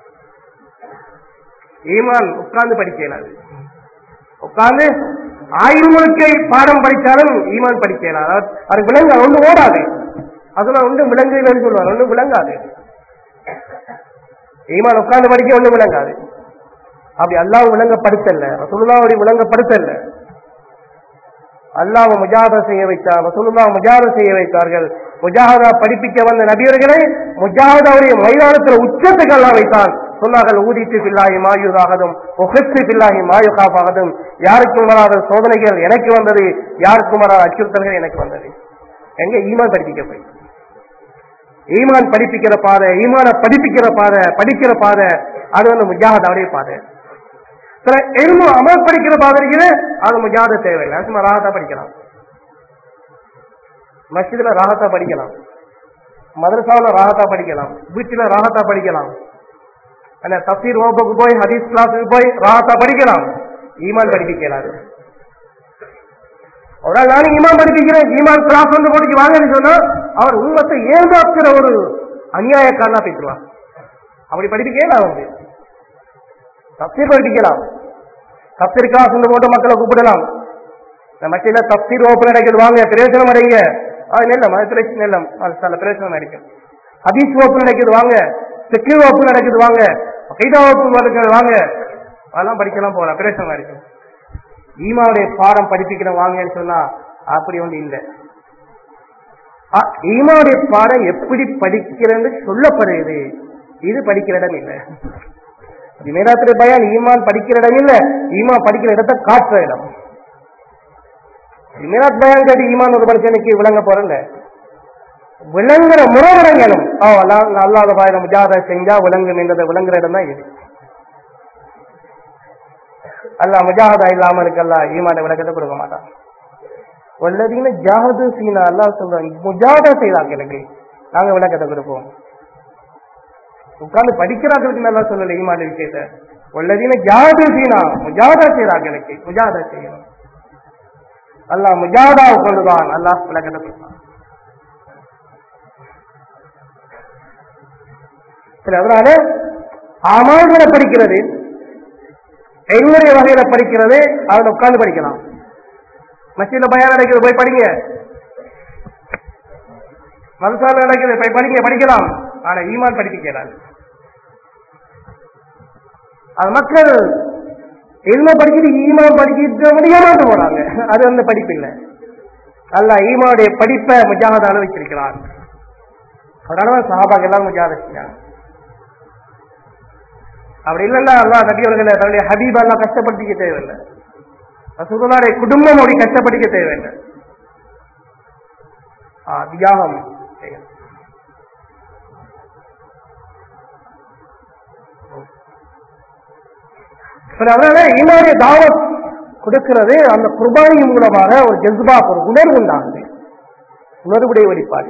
ஈமான் உட்கார்ந்து படிக்க இயலாது உட்கார்ந்து ஆயிரம் முழுக்கை பாடம் படிச்சாலும் ஈமான் படிக்க இயலாது அது- அது விளங்க ஒண்ணு ஓடாது அதெல்லாம் ஒன்றும் விளங்குதுன்னு சொல்லுவாங்க ஒன்றும் விளங்காது ஈமான் உட்கார்ந்து படிக்க ஒண்ணும் விளங்காது அப்படி அல்லாஹ் விளங்கப்படுத்தல ரசூலுல்லாஹ் விளங்கப்படுத்தல அல்லாஹ் முஜாதா செய்ய வைத்தார் ரசூலுல்லாஹ் முஜாதா செய்ய வைத்தார்கள் முஜாஹதா படிப்பிக்க வந்த நபியர்களை முஜாஹதாவுடைய மைதானத்தில் உச்சத்துக்கு அல்லாஹ் வைத்தான் சொன்னார்கள் ஊதித்து பில்லாஹி மாயுதாகதும் உகத்து பில்லாஹி மாயுகாபாகதும் யாருக்கும் வராத சோதனைகள் எனக்கு வந்தது யாருக்கும் வராத அச்சுறுத்தல்கள் எனக்கு வந்தது எங்க ஈமான் படிப்பிக்க போய் ஈமான் படிப்பிக்கிற பாதை ஈமான படிப்பிக்கிற பாதை படிக்கிற பாதை அது வந்து முஜாஹதாவுடைய பாதை சில எல்மு அமல் படிக்கிற பாதை இருக்குது அது முஜாத தேவையில்லை சும்மா ராகத்தா படிக்கலாம் மஸ்ஜிதுல ராகத்தா படிக்கலாம் மதரசாவுல ராகத்தா படிக்கலாம் வீட்டுல ராகத்தா படிக்கலாம் என்ன தப்சீர் வகுப்புக்கு போய் ஹதீஸ் கிளாஸுக்கு போய் ராகத்தா படிக்கலாம் ஈமான் படிப்பிக்கலாது ஒரு நாள் நானும் ஈமான் படிப்பிக்கிறேன் ஈமான் கிளாஸ் வந்து போட்டு வாங்கன்னு சொன்னா அவர் உண்மத்தை ஏமாத்துற ஒரு அநியாயக்காரனா பேசுவார் அப்படி படிப்பிக்கலாம் அவங்க தப்சீர் படிப்பிக்கலாம் தப்சீர் கிளாஸ் வந்து போட்டு மக்களை கூப்பிடலாம் இந்த மத்தியில தப்சீர் வகுப்பு நடக்குது வாங்க பிரயோஜனம் அடைங்க அது நெல்லம் அது பிரச்சனை நெல்லம் அது சில பிரயோஜனம் நடக்கும் ஹதீஸ் வகுப்பு நடக்குது வாங்க செக்யூர் வகுப்பு நடக்குது வாங்க கைதா வகுப்பு நடக்குது வாங்க அதெல்லாம் படிக்கலாம் போகலாம் பிரயோஜனம் இருக்கும் ஈமாவுடைய பாடம் படிப்பிக்கிறோம் வாங்கன்னு சொன்னா அப்படி ஒன்று இல்லை அ- ஈமாவுடைய பாடம் எப்படி படிக்கிறேன்னு சொல்லப்படுகிறது இது படிக்கிற இடம் இல்லை மேலாத்திரை பயான் ஈமான் படிக்கிற இடம் இல்ல ஈமான் படிக்கிற இடத்தை காட்டுற இடம் மேலாத் பயான் கேட்டு ஈமான் ஒரு மனுஷனுக்கு விளங்க போறல விளங்குற முறை விளங்கணும் ஓ அல்லா- அல்லாத பாயிரம் முஜாத செஞ்சா விளங்கும் என்றதை விளங்குற இடம் தான் இது அல்லா முஜாஹதா இல்லாம இருக்கல்ல ஈமான விளக்கத்தை கொடுக்க மாட்டான் வல்லதீன ஜாஹது சீனா அல்லாஹ் சொல்றாங்க முஜாதா செய்தாங்க எனக்கு நாங்க விளக்கத்தை கொடுப்போம் உட்கார்ந்து படிக்கிறார்களுக்கு நல்லா சொல்லல ஈமான விஷயத்த வல்லதீன ஜாஹது சீனா முஜாதா செய்றாங்க எனக்கு முஜாதா செய்யணும் அல்லாஹ் முஜாதாவை கொண்டுதான் அல்லாஹ் விளக்கத்தை கொடுத்தான் சரி அதனால அமால்களை படிக்கிறது என்னுடைய வகையில படிக்கிறது அதுல உட்கார்ந்து படிக்கலாம் மசீல பயம் நடக்குது போய் படிங்க மதுசால நடக்குது போய் படிங்க படிக்கலாம் ஆனா ஈமான் படிப்பிக்கிறார் அது மக்கள் எதுவுமே படிச்சுட்டு ஈமான் படிக்கிறது ஏமாந்து போறாங்க அது அந்த படிப்பு இல்லை அல்ல ஈமாவுடைய படிப்பை முஜாகதான வச்சிருக்கிறார் அதனாலதான் சஹாபாக்கு எல்லாம் முஜாத செஞ்சாங்க அப்படி இல்லைன்னா அல்லா நபியவர்களை தன்னுடைய ஹபீப் எல்லாம் கஷ்டப்படுத்திக்க தேவையில்லை ரசூலுல்லாஹ்வுடைய குடும்பம் அப்படி கஷ்டப்படுத்திக்க தேவையில்லை ஆ, தியாகம் செய்யணும். சரி, அதனால ஈமானிய தாவத் கொடுக்கிறது அந்த குர்பானி மூலமாக ஒரு ஜெஸ்பா ஒரு உணர்வு உண்டாகுது உணர்வுடைய வெளிப்பாடு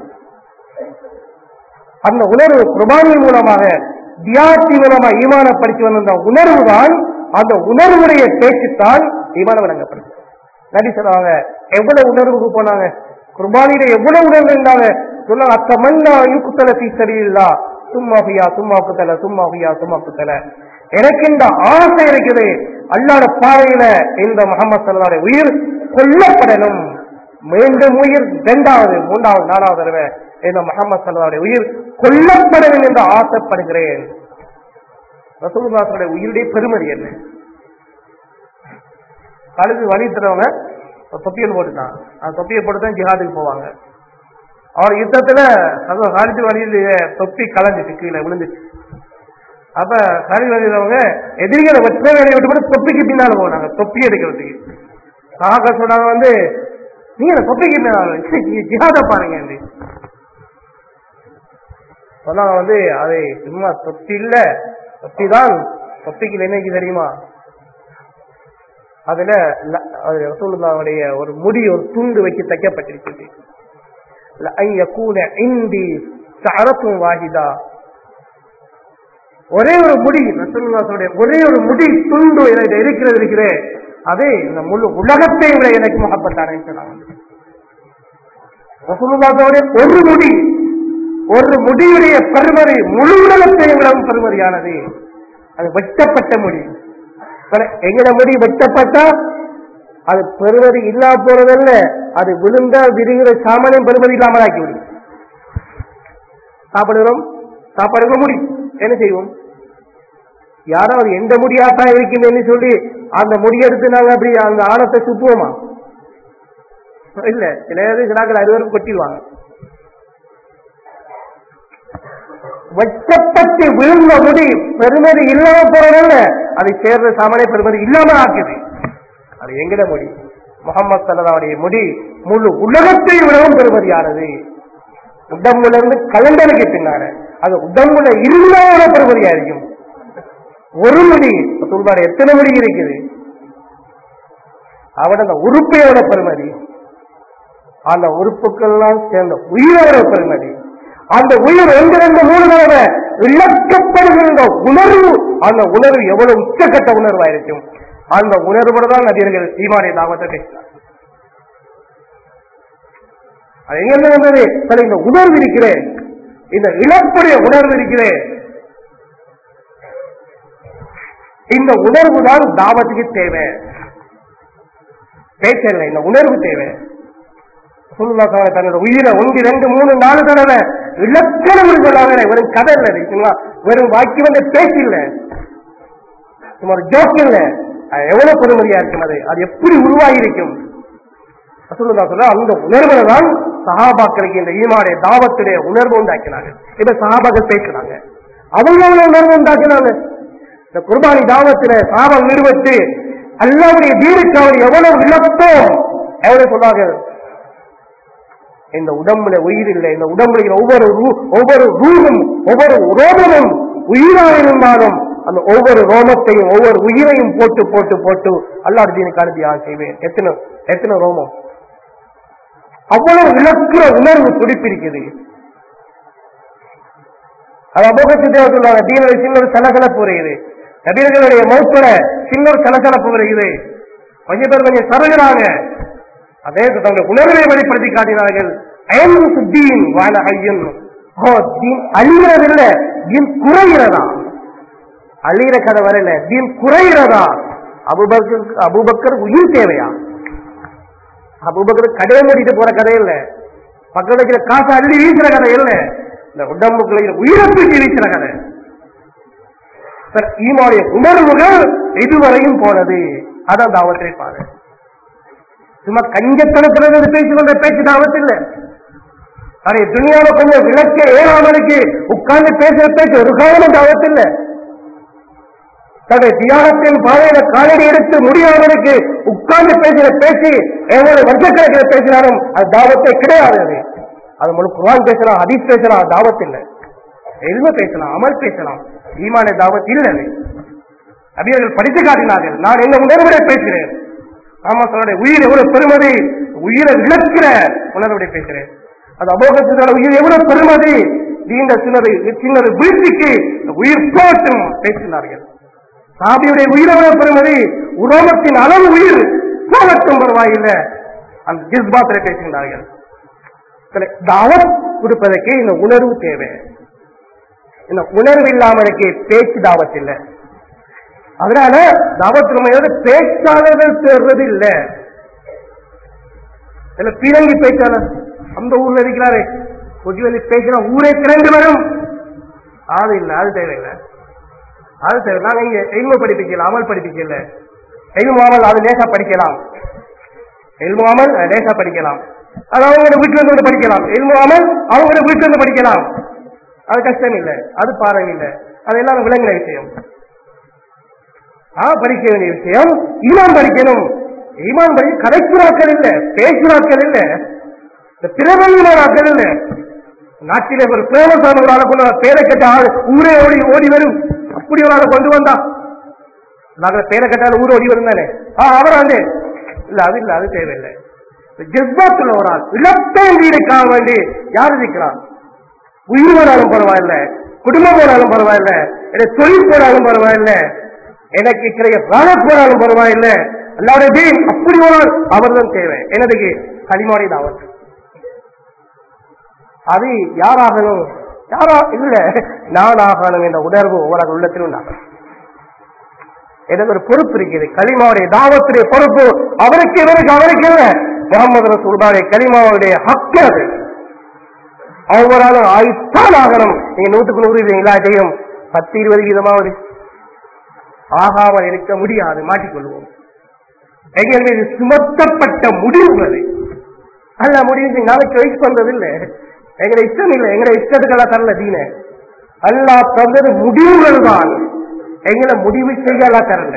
அந்த உணர்வு குர்பானி மூலமாக தியாத்தி மூலமா ஈமான படித்து வந்த அந்த உணர்வு தான் அந்த உணர்வுடைய பேச்சுத்தான் ஈமான வழங்கப்படுது நபி சொல்லுவாங்க எவ்வளவு உணர்வுக்கு போனாங்க குர்பானியில எவ்வளவு உணர்வு இருந்தாங்க சொன்னாங்க அத்தமன்னா யுக்குத்தல ஃபீ சபீலில்லா சும்மா ஹியா சும்மா குத்தல சும்மா ஹியா சும்மா குத்தல எனக்கு இந்த ஆசை இருக்குது அல்லாட பாதையில இந்த முகமது சல்லாடைய உயிர் கொல்லப்படணும் மீண்டும் உயிர் இரண்டாவது மூன்றாவது நாலாவது தடவை இந்த முகமது சல்லாவுடைய உயிர் கொல்லப்படணும் என்று ஆசைப்படுகிறேன் ரசூலுல்லாஹுடைய உயிருடைய பெருமதி என்ன கழுது வழி தரவங்க தொப்பியல் போட்டுட்டான் அந்த தொப்பியை போட்டு தான் ஜிஹாதுக்கு போவாங்க அவர் யுத்தத்துல அது காலித்து வழியிலேயே தொப்பி கலந்துச்சு கீழே விழுந்துச்சு அப்ப காலி வழியிலவங்க எதிரிகளை வெற்ற வேலையை விட்டு போட்டு தொப்பிக்கு பின்னால போனாங்க தொப்பி எடுக்கிறதுக்கு சகாக்கா சொன்னாங்க வந்து நீங்க அந்த தொப்பிக்கு பின்னால ஜிஹாத பாருங்க என்று. சொன்னாங்க வந்து அது சும்மா தொப்பி இல்ல தொப்பி தான் தொப்பிக்கு என்னைக்கு தெரியுமா அதுல ல- அது ரசூலுல்லாவுடைய ஒரு முடி ஒரு துண்டு வச்சு தைக்கப்பட்டிருக்குது لأن يكون عندي شعرة واحدة ஒரே ஒரு முடி ரசூலுல்லாஹுடைய ஒரே ஒரு முடி துண்டு எனக்கு இருக்கிறது இருக்கிறே அது இந்த முழு உலகத்தை விட எனக்கு முகப்பட்டானே சொன்னாங்க ரசூலுல்லாஹுடைய ஒரு முடி ஒரு முடியுடைய பெருமதி முழு உலகத்தை விடவும் பெருமதியானது அது வெட்டப்பட்ட முடி பல- எங்கட முடி வெட்டப்பட்டா அது பெருமதி இல்லா போறதல்ல அது விழுந்தா விரிகிற சாமானியம் பெருமதி இல்லாமல் ஆக்கிவிடும் சாப்பிடுகிறோம் சாப்பாடுங்க முடி என்ன செய்வோம் யாராவது எந்த முடியாத்தான் இருக்குன்னு சொல்லி அந்த முடியெடுத்து நாங்க அப்படி அந்த ஆணத்தை சுத்துவோமா இல்ல சில பேர் சிலாக்கள் அறுவரும் கொட்டிடுவாங்க வெட்டப்பட்டு விழுந்த முடி பெருமதி இல்லாம போறதல்ல அதை சேர்ற சாமானிய பெருமதி இல்லாம ஆக்குது அது எங்கட முடி முகமது சல்லதாவுடைய முடி முழு உலகத்தை விடவும் பெருமதியானது உடம்புல இருந்து கலண்டனுக்கு பின்னால அது உடம்புல இருந்தாவோட பெருமதியா இருக்கும் ஒரு முடி சொல்வாரு எத்தனை முடி இருக்குது அவட அந்த உறுப்பையோட பெருமதி அந்த உறுப்புக்கள்லாம் சேர்ந்த உயிரோட பெருமதி அந்த உயிர் ரெண்டு ரெண்டு மூணு தடவை இழக்கப்படுகின்ற உணர்வு அந்த உணர்வு எவ்வளவு உச்சக்கட்ட உணர்வா இருக்கும் அந்த உணர்வோட தான் நபியர்கள் ஈமானிய தாவத்தை பேசினார் அது எங்க இருந்தது சரி, இந்த உணர்வு இருக்கிறேன் இந்த இழப்புடைய உணர்வு இருக்கிறேன் இந்த உணர்வு தான் தாவத்துக்கு தேவை பேச்சல்ல இந்த உணர்வு தேவை சொல்லுவாங்க தன்னோட உயிரை ஒன்று ரெண்டு மூணு நாலு தடவை இலக்கணம் சொல்லாங்க வெறும் கதை இல்லை இருக்குங்களா வெறும் வாக்கி வந்து பேச்சு இல்ல சும்மா ஒரு ஜோக் இல்ல அது எவ்வளவு பெருமதியா இருக்கும் அது அது எப்படி உருவாகி இருக்கும் சொல்லுதா சொல்ல அந்த உணர்வுல தான் சஹாபாக்களுக்கு இந்த ஈமாடைய தாவத்துடைய உணர்வு உண்டாக்கினாங்க இப்ப சஹாபாக்கள் பேசுறாங்க அவங்க எவ்வளவு உணர்வு உண்டாக்கினாங்க இந்த குர்பானி தாவத்துல சாபம் நிறுவத்து அல்லாவுடைய தீனுக்கு அவர் எவ்வளவு இழப்போ எவ்வளவு சொன்னாங்க இந்த உடம்புல உயிர் இல்லை இந்த உடம்புல இருக்கிற ஒவ்வொரு ரூ- ஒவ்வொரு ரூமும் ஒவ்வொரு ரோமமும் உயிராக இருந்தாலும் அந்த ஒவ்வொரு ரோமத்தையும் ஒவ்வொரு உயிரையும் போட்டு போட்டு போட்டு அல்லாஹ் தீனுக்கு அனுப்பி ஆக செய்வேன் எத்தனை எத்தனை ரோமம் அவ்வளவு இழக்கிற உணர்வு துடிப்பிருக்குது அது அபோகத்து தேவை சொல்லுவாங்க தீனில் சின்ன ஒரு சலசலப்பு வருகிறது நபீர்களுடைய மௌத்துல சின்ன ஒரு சலசலப்பு வருகிறது கொஞ்சம் பேர் கொஞ்சம் சருகிறாங்க அதே தன்னுடைய உணர்வை வெளிப்படுத்தி காட்டினார்கள் ஐந்து தீன் வாழ ஐயன் ஓ தீன் அழிகிறதில்ல தீன் குறைகிறதா அழிகிற கதை வரல தீன் குறைகிறதா அபுபக்கர் அபுபக்கர் உயிர் தேவையா அபுபக்கர் கடையை மூடிட்டு போற கதை இல்ல பக்கத்துல இருக்கிற காசை அள்ளி வீசுற கதை இல்ல இந்த உடம்புக்குள்ள இருக்கிற உயிரை தூக்கி வீசுற கதை சார், ஈமானுடைய உணர்வுகள் இதுவரையும் போனது அதான் தாவத்தை பாரு சும்மா கஞ்சத்தனத்துல பேசிக்கொண்ட பேச்சு தாவத்து இல்ல அதே துணியால கொஞ்சம் விளக்க ஏழாமலுக்கு உட்கார்ந்து பேசுற பேச்சு ஒரு காரணம் தாவத்து இல்ல தன்னுடைய தியாகத்தின் பாதையில காலடி எடுத்து முடியாதவனுக்கு உட்கார்ந்து பேசுற பேச்சு எவ்வளவு வருஷக்கணக்கில் பேசினாலும் அது தாவத்தே கிடையாது அது அது முழு குரான் பேசலாம் ஹதீஸ் பேசலாம் அது தாவத் இல்லை எதுவுமே பேசலாம் அமல் பேசலாம் ஈமான தாவத் இல்லை அது அபியர்கள் படித்து காட்டினார்கள் நான் என்ன உணர்வுடைய பேசுகிறேன் ஆமா சொல்லுடைய உயிர் எவ்வளவு பெருமதி உயிரை விளக்கிற உணர்வுடைய பேசுறேன் அது அபோகத்தினால உயிர் எவ்வளவு பெருமதி நீண்ட சின்னது சின்னது வீழ்ச்சிக்கு உயிர் போட்டும் பேசினார்கள் சாபியுடைய உயிர் எவ்வளவு பெருமதி உரோமத்தின் அளவு உயிர் போகட்டும் பரவாயில்லை அந்த ஜிஸ்பாத்திரை பேசுகிறார்கள் சில தாவத் கொடுப்பதற்கு இந்த உணர்வு தேவை இந்த உணர்வு இல்லாமலுக்கு பேச்சு தாவத் இல்லை அதனால தாவத்திறமையோட பேச்சாளர்கள் சேர்றது இல்ல இல்ல பீரங்கி பேச்சாளர் அந்த ஊர்ல இருக்கிறாரு கொஞ்சம் வந்து பேசினா ஊரே திரண்டு வரும் அது இல்ல அது தேவையில்லை அது தேவை நாங்க இங்க எங்க படிப்பிக்கல அமல் படிப்பிக்கல எழுமாமல் அது லேசா படிக்கலாம் எழுமாமல் லேசா படிக்கலாம் அது அவங்களோட வீட்டுல இருந்து படிக்கலாம் எழுமாமல் அவங்களோட வீட்டுல இருந்து படிக்கலாம் அது கஷ்டம் இல்லை அது பாரம் இல்லை அது எல்லாரும் விளங்குற விஷயம் ஆ படிக்க வேண்டிய விஷயம் ஈமான் படிக்கணும் ஈமான் படி கதைக்குறாக்கள் இல்ல பேசுறாக்கள் இல்ல இந்த பிரபலியமானாக்கள் இல்ல நாட்டிலே ஒரு பிரேமசான ஒரு ஆளை கொண்டு வா, பேரை கட்ட ஆள் ஊரே ஓடி ஓடி வரும் அப்படி ஒரு ஆளை கொண்டு வந்தா நாங்கள் பேரை கட்டால ஊர் ஓடி வரும் தானே ஆ அவராண்டே இல்ல அது இல்ல அது தேவையில்லை ஜெஸ்பாத்துல ஒரு ஆள் இழப்பேன் வீடுக்காக வேண்டி யார் இருக்கிறான் உயிர் போனாலும் பரவாயில்ல குடும்பம் போனாலும் பரவாயில்ல எனக்கு தொழில் போனாலும் பரவாயில்ல எனக்கு கிடைக்க வாழ போனாலும் பரவாயில்ல அல்லாவுடைய தீன் அப்படி ஒரு ஆள் அவர்தான் தேவை எனதுக்கு களிமாடி தாவத் அது யாராகணும் யாரா இல்ல நான் ஆகணும் என்ற உணர்வு ஒவ்வொரு உள்ளத்திலும் உண்டாகணும் எனக்கு ஒரு பொறுப்பு இருக்குது களிமாவுடைய தாவத்துடைய பொறுப்பு அவருக்கு இவருக்கு அவருக்கு இல்ல முகமது ரசூலுடைய களிமாவுடைய ஹக்கு அது ஒவ்வொரு ஆளும் ஆயுத்தான் ஆகணும் நீங்க நூற்றுக்கு நூறு இது இல்லாட்டையும் பத்து இருபது வீதமாவது ஆகாமல் இருக்க முடியாது மாட்டிக்கொள்வோம் எங்கள் மீது சுமத்தப்பட்ட முடிவு அது அல்ல முடிவு நாளை சாய்ஸ் பண்றது இல்ல எங்களை இஷ்டம் இல்லை எங்களை இஷ்டத்துக்கெல்லாம் தரல தீன அல்லா தந்தது முடிவுகள் தான் எங்களை முடிவு செய்யலாம் தரல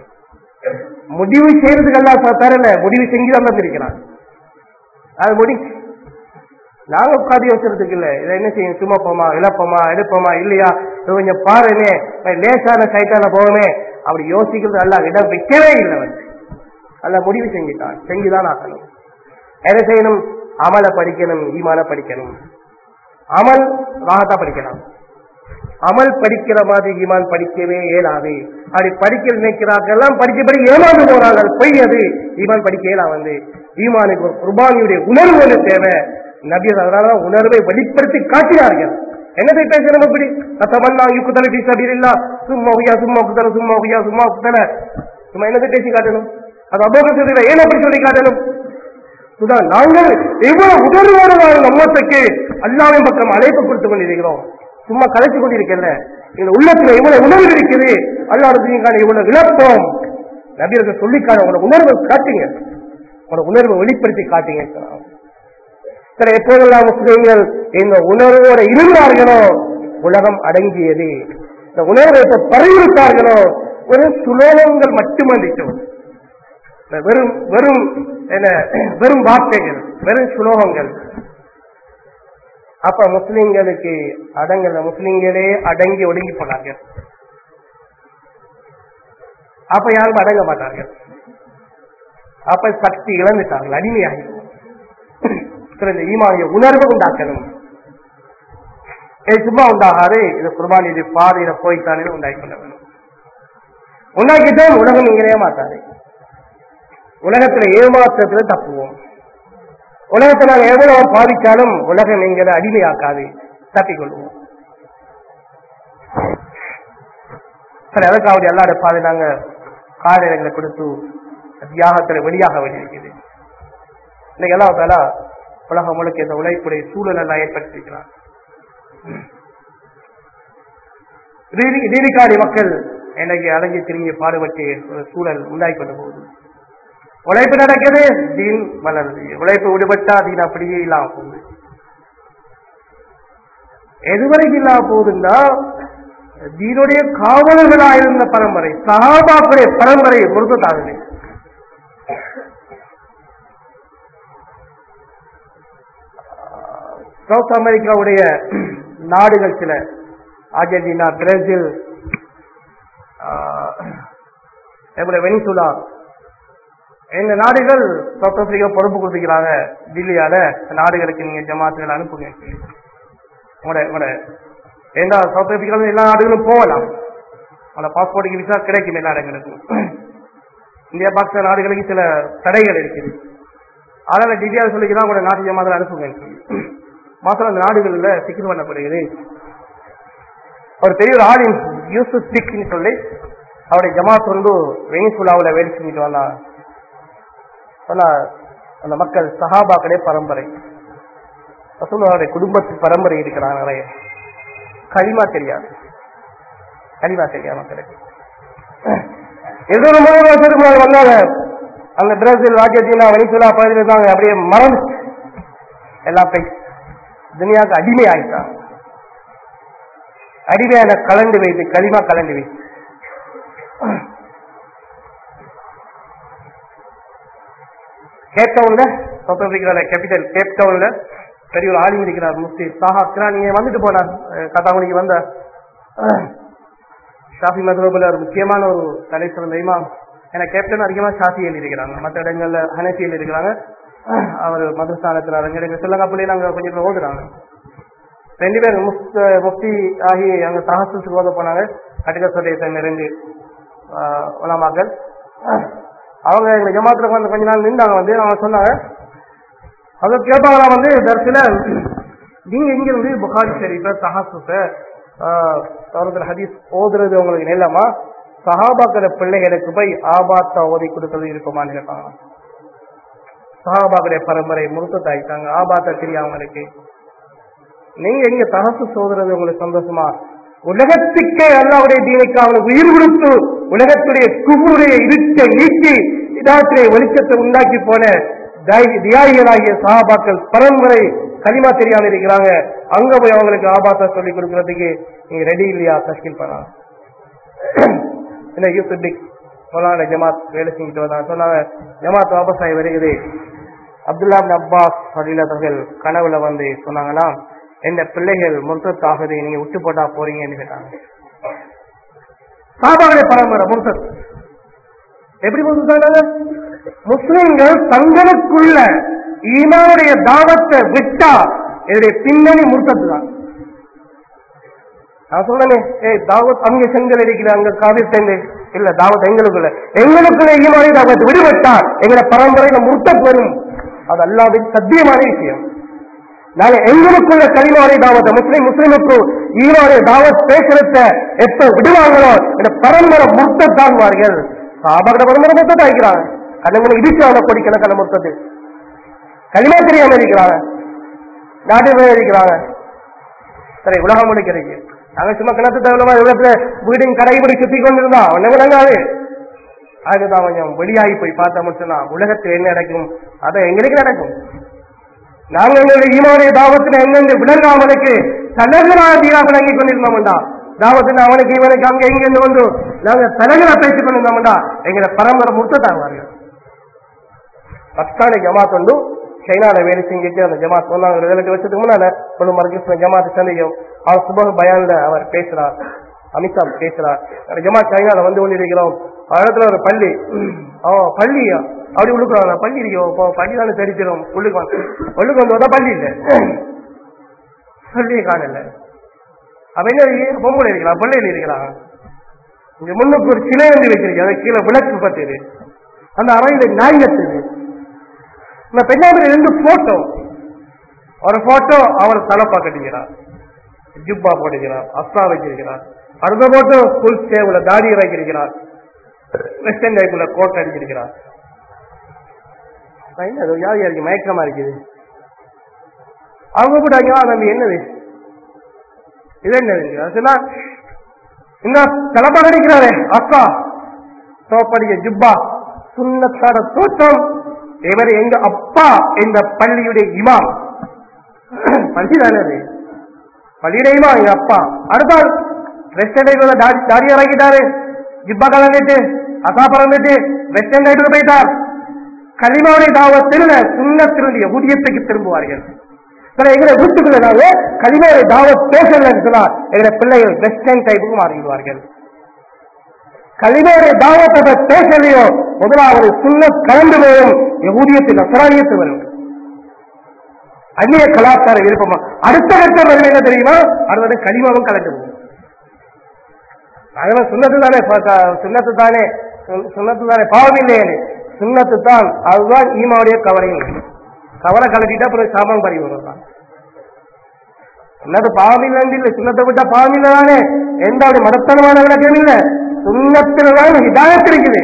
முடிவு செய்யறதுக்கெல்லாம் ச- தரல முடிவு செஞ்சு தான் தந்திருக்கிறான் அது முடி நாங்க உட்காந்து யோசிக்கிறதுக்கு இல்ல இதை என்ன செய்யும் சுமப்போமா இழப்போமா எடுப்போமா இல்லையா இது கொஞ்சம் பாருமே லேசான சைட்டான போவோமே அப்படி யோசிக்கிறது அல்ல இடம் வைக்கவே இல்லை வந்து அல்ல முடிவு செஞ்சுட்டான் செஞ்சுதான் ஆகணும் என்ன செய்யணும் அமல படிக்கணும் ஈமான படிக்கணும் அமல் ராகத்தா படிக்கலாம் அமல் படிக்கிற மாதிரி ஈமான் படிக்கவே இயலாது அப்படி படிக்க நினைக்கிறார்கள் எல்லாம் படிக்க படிக்க ஏமாந்து போறார்கள் பொய் அது ஈமான் படிக்க இயலாம் வந்து ஈமானுக்கு ஒரு குர்பானியுடைய உணர்வு ஒன்று தேவை நபி அதனாலதான் உணர்வை வெளிப்படுத்தி காட்டினார்கள் என்னதை பேசணும் அப்படி சத்தமல்லா யுக்குதல பி சபீரில்லா சும்மா உய்யா சும்மா குத்தல சும்மா உய்யா சும்மா குத்தல சும்மா என்னதை பேசி காட்டணும் அது அபோகத்தில் ஏன் அப்படி சொல்லி காட்டணும் சுதான் நாங்கள் எவ்வளவு உணர்வோடு நாங்கள் நம்மத்துக்கு அல்லாவின் பக்கம் அழைப்பு கொடுத்துக் கொண்டிருக்கிறோம் சும்மா கலைச்சு கொண்டிருக்கல எங்க உள்ளத்துல எவ்வளவு உணர்வு இருக்குது அல்லாடுக்கான இவ்வளவு இழப்போம் நபியர்கள் சொல்லிக்கான உங்களோட உணர்வை காட்டுங்க உங்களோட உணர்வை வெளிப்படுத்தி காட்டுங்க சில எப்போதெல்லாம் முஸ்லிம்கள் இந்த உணர்வோட இருந்தார்களோ உலகம் அடங்கியது இந்த உணர்வை எப்ப பரவிவிட்டார்களோ வெறும் சுலோகங்கள் மட்டுமன்றிட்டோம் வெறும் வெறும் என்ன வெறும் வார்த்தைகள் வெறும் சுலோகங்கள் அப்ப முஸ்லிம்களுக்கு அடங்கல முஸ்லிம்களே அடங்கி ஒடுங்கி போனார்கள் அப்ப யாரும் அடங்க மாட்டார்கள் அப்ப சக்தி இழந்துட்டார்கள் அடிமையாகி சில இந்த ஈமானிய உணர்வு உண்டாக்கணும் இது சும்மா உண்டாகாது இது குர்பானி இது பாதையில போய்த்தானே உண்டாக்கி கொள்ள வேணும் உண்டாக்கிட்டோம் உலகம் இங்கேயே மாட்டாது உலகத்துல ஏமாற்றத்துல தப்புவோம் உலகத்தை நாங்க எவ்வளவு பாதிச்சாலும் உலகம் எங்களை அடிமையாக்காது தப்பிக்கொள்வோம் சரி அதற்காவது எல்லாரோட பாதை நாங்க காலைகளை கொடுத்து தியாகத்துல வெளியாக வேண்டியிருக்குது இன்னைக்கு எல்லாம் தாலா உலகம் முழுக்க இந்த உழைப்புடைய சூழல் எல்லாம் ஏற்படுத்திருக்கிறார் நீதிக்காடி மக்கள் இன்னைக்கு அலைஞ்சு திரும்பி பாடுபட்டு ஒரு சூழல் உண்டாகி கொண்டு போகுது உழைப்பு நடக்குது தீன் வளருது உழைப்பு விடுபட்டா தீன் அப்படியே இல்லாம போகுது எதுவரைக்கும் இல்லாம போகுதுன்னா தீனுடைய காவலர்களா இருந்த பரம்பரை சகாபாக்குடைய பரம்பரை பொருத்தத்தாகுது சவுத் அமெரிக்காவுடைய நாடுகள் சில அர்ஜென்டினா பிரேசில் எப்படி வெனிசுலா இந்த நாடுகள் சவுத் ஆப்பிரிக்கா பொறுப்பு கொடுத்துக்கிறாங்க தில்லியால நாடுகளுக்கு நீங்க ஜமாத்துகள் அனுப்புங்க உங்களோட உங்களோட ஏண்டா சவுத் ஆப்பிரிக்கால எல்லா நாடுகளும் போகலாம் அந்த பாஸ்போர்ட்டுக்கு விசா கிடைக்கும் எல்லா இடங்களுக்கும் இந்தியா பாகிஸ்தான் நாடுகளுக்கு சில தடைகள் இருக்குது அதனால டிஜிஆர் சொல்லிக்கிறான் உங்களோட நாட்டு ஜமாத்தில் அனுப்புங்க மாத்திரம் அந்த நாடுகளில் சிக்கல் பண்ணப்படுகிறது ஒரு பெரிய ஒரு ஆளின் யூசுப் சிக்னு சொல்லி அவருடைய ஜமாத் வந்து வெனிசுலாவில் வேலை செஞ்சுட்டு வந்தான் சொன்னா அந்த மக்கள் சஹாபாக்களே பரம்பரை ரசூலுல்லாஹுடைய குடும்பத்து பரம்பரை இருக்கிறாங்க நிறைய களிமா தெரியாது களிமா தெரியாது மக்களுக்கு இருநூறு மூணு வருஷத்துக்கு முன்னாடி வந்தாங்க அந்த பிரேசில் ராஜ்யத்தீனா வெனிசுலா பகுதியில் இருந்தாங்க அப்படியே மறந்து எல்லா போய் துனியாவுக்கு அடிமை ஆயிட்டாங்க அடிமையான கலந்து வைத்து களிமா கலந்து வைத்து கேப் டவுன்ல சவுத் ஆப்பிரிக்கால கேபிட்டல் கேப் டவுன்ல பெரிய ஒரு ஆளும் இருக்கிறார் முஃப்தி சாஹா கிரா நீங்க வந்துட்டு போனார் கதாமணிக்கு வந்த அஹ், ஷாஃபி மதுரபுல ஒரு முக்கியமான ஒரு தலை சிறந்த இமாம் ஏன்னா கேப்டன் அதிகமா ஷாஃபியில் இருக்கிறாங்க மற்ற இடங்கள்ல ஹனஃபியில் இருக்கிறாங்க அஹ், அவர் மதுஸ்தானத்தில் எங்க சொல்லங்கப்பள்ளி நாங்க கொஞ்சம் பேர் ஓதுறாங்க ரெண்டு பேர் முஃப்த் முஃப்தி ஆகி அங்க தகசுக்கு ஓத போனாங்க கட்டுக்க சொல்லிய ரெண்டு ஆஹ், உலமாக்கள் அவங்க எங்க ஜமாத்துல வந்து கொஞ்ச நாள் நின்றாங்க வந்து அவங்க சொன்னாங்க அதை கேட்பாங்களா வந்து தரிசில நீங்க இங்க இருந்து புகாரி ஷெரீஃப சஹாசுத்த தவறுதல் ஹதீஸ் ஓதுறது உங்களுக்கு நிலமா சஹாபாக்கிற பிள்ளைகளுக்கு போய் ஆபாத்தா ஓதி கொடுத்தது இருக்குமான்னு கேட்பாங்க சஹாபாக்குடைய பரம்பரை முருத்தத்தாயிட்டாங்க ஆபாத்தா தெரியும் அவங்களுக்கு நீங்க எங்க தகசு சோதறது உங்களுக்கு சந்தோஷமா உலகத்துக்கே அல்லாவுடைய தீனுக்கு அவனுக்கு உயிர் கொடுத்து உலகத்துடைய குபுடைய இருட்டை நீக்கி இதாத்திரை வெளிச்சத்தை உண்டாக்கி போன தாய்- தியாகிகளாகிய சஹாபாக்கள் பரம்பரை களிமா தெரியாம இருக்கிறாங்க அங்க போய் அவங்களுக்கு ஆபாத்தா சொல்லி கொடுக்கறதுக்கு நீங்க ரெடி இல்லையா தஷ்கில் பண்ணலாம் என்ன யூசுபிக் சொன்னாங்க ஜமாத் வேலை செஞ்சுட்டு வந்தாங்க சொன்னாங்க ஜமாத் வாபஸ் ஆகி வருகிறது அப்துல்லா பின் அப்பாஸ் ஃபடிலவர்கள் கனவுல வந்து சொன்னாங்களாம் எந்த பிள்ளைகள் முர்த்தத் நீங்க விட்டு போட்டா போறீங்கன்னு கேட்டாங்க சாபாவுடைய பரம்பரை முர்த்தத் எப்படி முர்த்தத்தாங்க முஸ்லிம்கள் தங்களுக்குள்ள ஈமாவுடைய தாவத்தை விட்டா என்னுடைய பின்னணி முர்த்தத்து தான் நான் சொன்னேனே ஏய் தாவத் அங்க செங்கல் அடிக்கல அங்க காவிர் செங்கு இல்ல தாவத் எங்களுக்குள்ள எங்களுக்குள்ள ஈமானி தாவத் விடுபட்டா எங்களை பரம்பரையில முர்த்தத் வரும் அது அல்லாவின் சத்தியமான விஷயம் நாங்க எங்களுக்குள்ள கலிமாவுடைய தாவத்தை முஸ்லிம் முஸ்லிமுக்கு ஈமாவுடைய தாவத் பேசுறத எப்ப விடுவாங்களோ இந்த பரம்பரை முர்த்தத்தாங்குவார்கள் சாபாக்கிற பரம்பரை முர்த்தத்தை ஆகிறாங்க கண்ணங்களை இடிக்கிறாங்க கொடிக்கணக்கான முர்த்தத்து களிமா தெரியாம இருக்கிறாங்க நாட்டில் இருக்கிறாங்க சரி உலகம் முடிக்கிறீங்க நாங்க சும்மா கிணத்து தவிரமா உலகத்துல வீடின் கடைபிடி சுத்தி கொண்டிருந்தா ஒண்ணு விளங்காது அதுதான் கொஞ்சம் வெளியாகி போய் பார்த்தா மட்டும் தான் உலகத்தில் என்ன நடக்கும் அதை எங்களுக்கு நடக்கும் நாங்க எங்களுடைய ஈமாவுடைய தாவத்தில் எங்கெங்க விளங்காமலுக்கு தலகராதியா விளங்கி கொண்டிருந்தோம்டா தாவத்தில் அவனுக்கு இவனுக்கு அங்க இங்க இருந்து வந்து நாங்க தலகரா பேசிக் கொண்டிருந்தோம்டா எங்களை பரம்பரை முர்த்தத்தாகுவார்கள் பக்தான ஜமாத் வந்து சைனால வேலை செஞ்சுட்டு அந்த ஜமாத் சொன்னாங்க ஒரு ரெண்டு வருஷத்துக்கு முன்னால ஒரு மரகிருஷ்ண ஜமாத் சந்திக்கும் அவர் சுபக பயான்ல அவர் பேசுறார் அமித்ஷா பேசுறார் அந்த ஜமாத் சைனால வந்து கொண்டிருக்கிறோம் இடத்துல ஒரு பள்ளி ஓ பள்ளியா அப்படி உள்ளுக்குறாங்க பள்ளி இருக்கோ இப்போ பள்ளி தானே தெரிஞ்சிடும் உள்ளுக்கு வந்து உள்ளுக்கு வந்து வந்தா பள்ளி இல்லை பள்ளியை காணல அப்ப என்ன இருக்கு? பொம்பளை இருக்கிறான் பிள்ளைகள் இருக்கிறான் இங்க முன்னுக்கு ஒரு சிலை வந்து வச்சிருக்கு அது கீழே விளக்கு பத்துது அந்த அறையில நாய் கத்துது இந்த பெண்ணாமில் ரெண்டு போட்டோ ஒரு போட்டோ அவர் தலப்பா கட்டிக்கிறார் ஜிப்பா போட்டுக்கிறார் அஸ்தா வச்சிருக்கிறார் அடுத்த போட்டோ ஃபுல் ஸ்டேவுல தாடியை வைக்கிறார் வெஸ்டர்ன் டைப்புல கோட் அடிச்சிருக்கிறார் நான் என்ன அது வியாதியா இருக்கு மயக்கமா இருக்குது அவங்க கூட அங்கே நம்பி என்னது இது என்னது அது சொன்னா இன்னும் தலப்பா கடிக்கிறாரே அஸ்தா சோப்படிய ஜிப்பா சுண்ணத்தாட தோற்றம் இவர் எங்க அப்பா இந்த பள்ளியுடைய இமாம் பள்ளி தானே அது பள்ளியுடைய இமாம் எங்க அப்பா அடுத்தால் வெஸ்டர்ன் தாடி தாடி இறக்கிட்டாரு ஜிப்பா கலந்துட்டு அசா பறந்துட்டு வெஸ்டர்ன் டைட்டுக்கு போயிட்டார் களிமாவுடைய தாவத்தில் சுண்ணத்தினுடைய ஊதியத்துக்கு திரும்புவார்கள் சில எங்களை வீட்டுக்குள்ள நாங்க களிமாவுடைய தாவத் பேசலன்னு சொன்னா எங்களை பிள்ளைகள் வெஸ்டர்ன் டைப்புக்கு மாறிவிடுவார்கள் கலிமாவுடைய தாவத்தை பேசலையோ முதலாவது சுண்ண கலந்து வரும் ஊதியத்தில் அசராணியத்து வரும் அந்நிய கலாச்சார விருப்பமா அடுத்த கட்டம் வருது என்ன தெரியுமா அடுத்தது களிமாவும் கலந்து போகும் அதெல்லாம் சுண்ணத்து தானே பா- சுண்ணத்து தானே சுண்ண- சுண்ணத்து தானே பாவம் இல்லையே சுண்ணத்து தான் அதுதான் ஈமாவுடைய கவரையும் கவரை கலட்டிட்டா அப்புறம் சாமான் பறி வரும் தான் சுண்ணத்து பாவம் இல்லைன்னு இல்லை சுண்ணத்தை விட்டா பாவம் இல்லை தானே எந்த ஒரு மதத்தனமான விளக்கம் இல்லை சுண்ணத்துல தான் ஹிதாயத் இருக்குது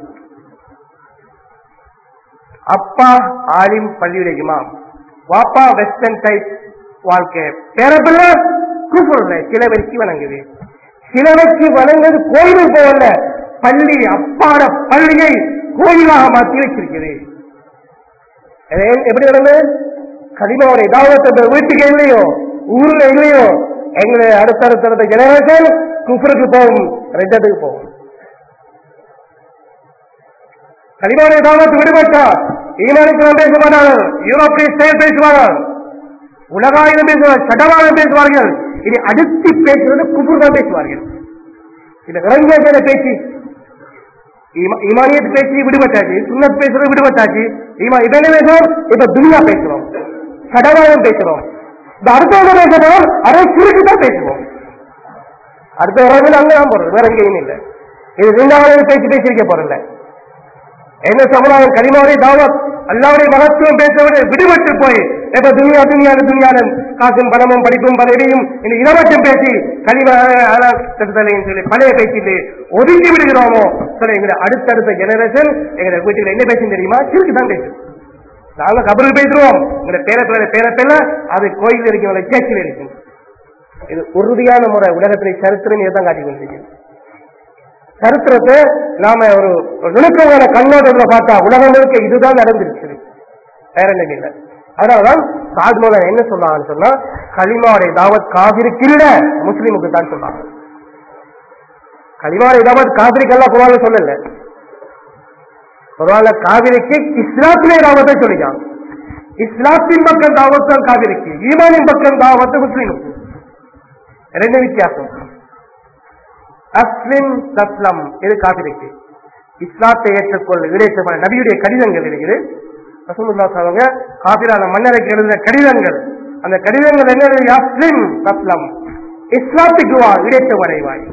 அப்பா ஆலிம் பள்ளியுடைய இமாம் வாப்பா வெஸ்டர்ன் டைப் வாழ்க்கை பேரப்பிள்ள கூப்பிடுற சில வச்சு வணங்குது சில வச்சு வணங்குறது கோயிலுக்கு போகல பள்ளி அப்பாட பள்ளியை கோயிலாக மாற்றி வச்சிருக்குது இது ஏன் எப்படி நடந்து கலிமாவுடைய தாவத்தை வீட்டுக்கு இல்லையோ ஊர்ல இல்லையோ எங்களை அடுத்தடுத்த ஜெனரேஷன் குஃபருக்கு போகும் ரெண்டத்துக்கு போகும் கலிமாவுடைய தாவத்து விடுபட்டா ஈமானுக்கு பேச மாட்டார்கள் யூரோப்பிய ஸ்டைல் பேசுவார்கள் உலகாயுதம் பேசுவார்கள் சட்டவாதம் பேசுவார்கள் இனி அடுத்து பேசுவது குஃபுர் தான் பேசுவார்கள் இந்த இளைஞர்கள பேச்சு ஈமா- ஈமானியத் பேச்சு விடுபட்டாச்சு சுண்ணத் பேசுறது விடுபட்டாச்சு ஈமா இப்ப என்ன பேசுறோம் இப்ப துனியா பேசுறோம் சடவாதம் பேசுறோம் இந்த அடுத்தவங்க பேசுறோம் அதை சுருக்கு தான் பேசுவோம் அடுத்த உறவில் அங்கதான் போறது வேற எங்கேயும் இல்லை இது ரெண்டாவது பேச்சு பேசியிருக்க போறதில்ல என்ன சமுதாயம் கனிமாவுடைய தாவத் அல்லாவுடைய மகத்துவம் பேசவிட விடுபட்டு போய் எப்ப துணியா துணியான துணியாளன் காசும் பணமும் படிப்பும் பதவியும் இந்த இதை மட்டும் பேசி கனிமையும் சொல்லி பழைய பேச்சிட்டு ஒதுக்கி விடுகிறோமோ சரி எங்க அடுத்தடுத்த ஜெனரேஷன் எங்க வீட்டுல என்ன பேசும் தெரியுமா சிறுக்கு தான் பேசும் நாங்க கபருக்கு பேசுறோம் எங்க பேரப்பிள்ளை பேரப்பிள்ளை அது கோயில் இருக்கும் சேர்ச்சியில் இருக்கும் இது உறுதியான முறை உலகத்திலே சரித்திரம் இதைத்தான் காட்டி கொண்டிருக்கிறது சரித்திரத்தை நாம ஒரு ஒரு நுணுக்கமான கண்ணோட்டத்துல பார்த்தா உலகம் முழுக்க இதுதான் நடந்துருச்சு வேற என்ன இல்லை அதனாலதான் சாத்மோல என்ன சொன்னாங்கன்னு சொன்னா கலிமாவுடைய தாவத் காவிருக்கு இல்ல முஸ்லீமுக்கு தான் சொன்னாங்க கலிமாவுடைய தாவத் காவிரிக்கெல்லாம் குரான்ல சொல்லல குரான்ல காவிரிக்கு இஸ்லாத்திலே தாவத்தை சொல்லிக்காங்க இஸ்லாத்தின் பக்கம் தாவத் தான் காவிரிக்கு ஈமானின் பக்கம் தாவத்து முஸ்லீமுக்கு ரெண்டு வித்தியாசம் அஸ்லிம் தஸ்லம் இது காபிருக்கு இஸ்லாத்தை ஏற்றுக்கொள் இடையேற்றமான நபியுடைய கடிதங்கள் இருக்குது ரசூலுல்லாஹ் சொல்லுவாங்க காபிரான மன்னருக்கு எழுதின கடிதங்கள் அந்த கடிதங்கள் என்ன எழுதி அஸ்லிம் தஸ்லம் இஸ்லாத்துக்கு வா இடையற்றம் அடைவாய்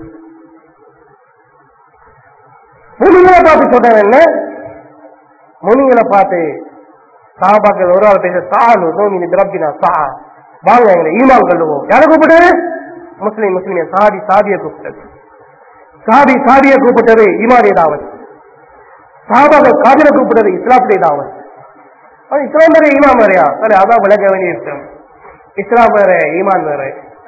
முனிகளை பார்த்து சொன்னது என்ன முனிகளை பார்த்து சாபாக்கள் ஒரு ஆள் பேச சாலு நோமினி திரப்தினா சா வாங்க எங்களை ஈமான் கொள்ளுவோம் யாரை கூப்பிட்டாரு முஸ்லீம் முஸ்லீம் சாதி சாதியை கூப்பிட்டது சாதி சாதியை கூப்பிட்டது ஈமானிய தாவத் சாபாக காதிர கூப்பிட்டது இஸ்லாத்துடைய தாவத் அது இஸ்லாம் வேற ஈமான் வேறையா சரி அதான் விளக்க வேண்டிய விஷயம் இஸ்லாம் வேற ஈமான் வேற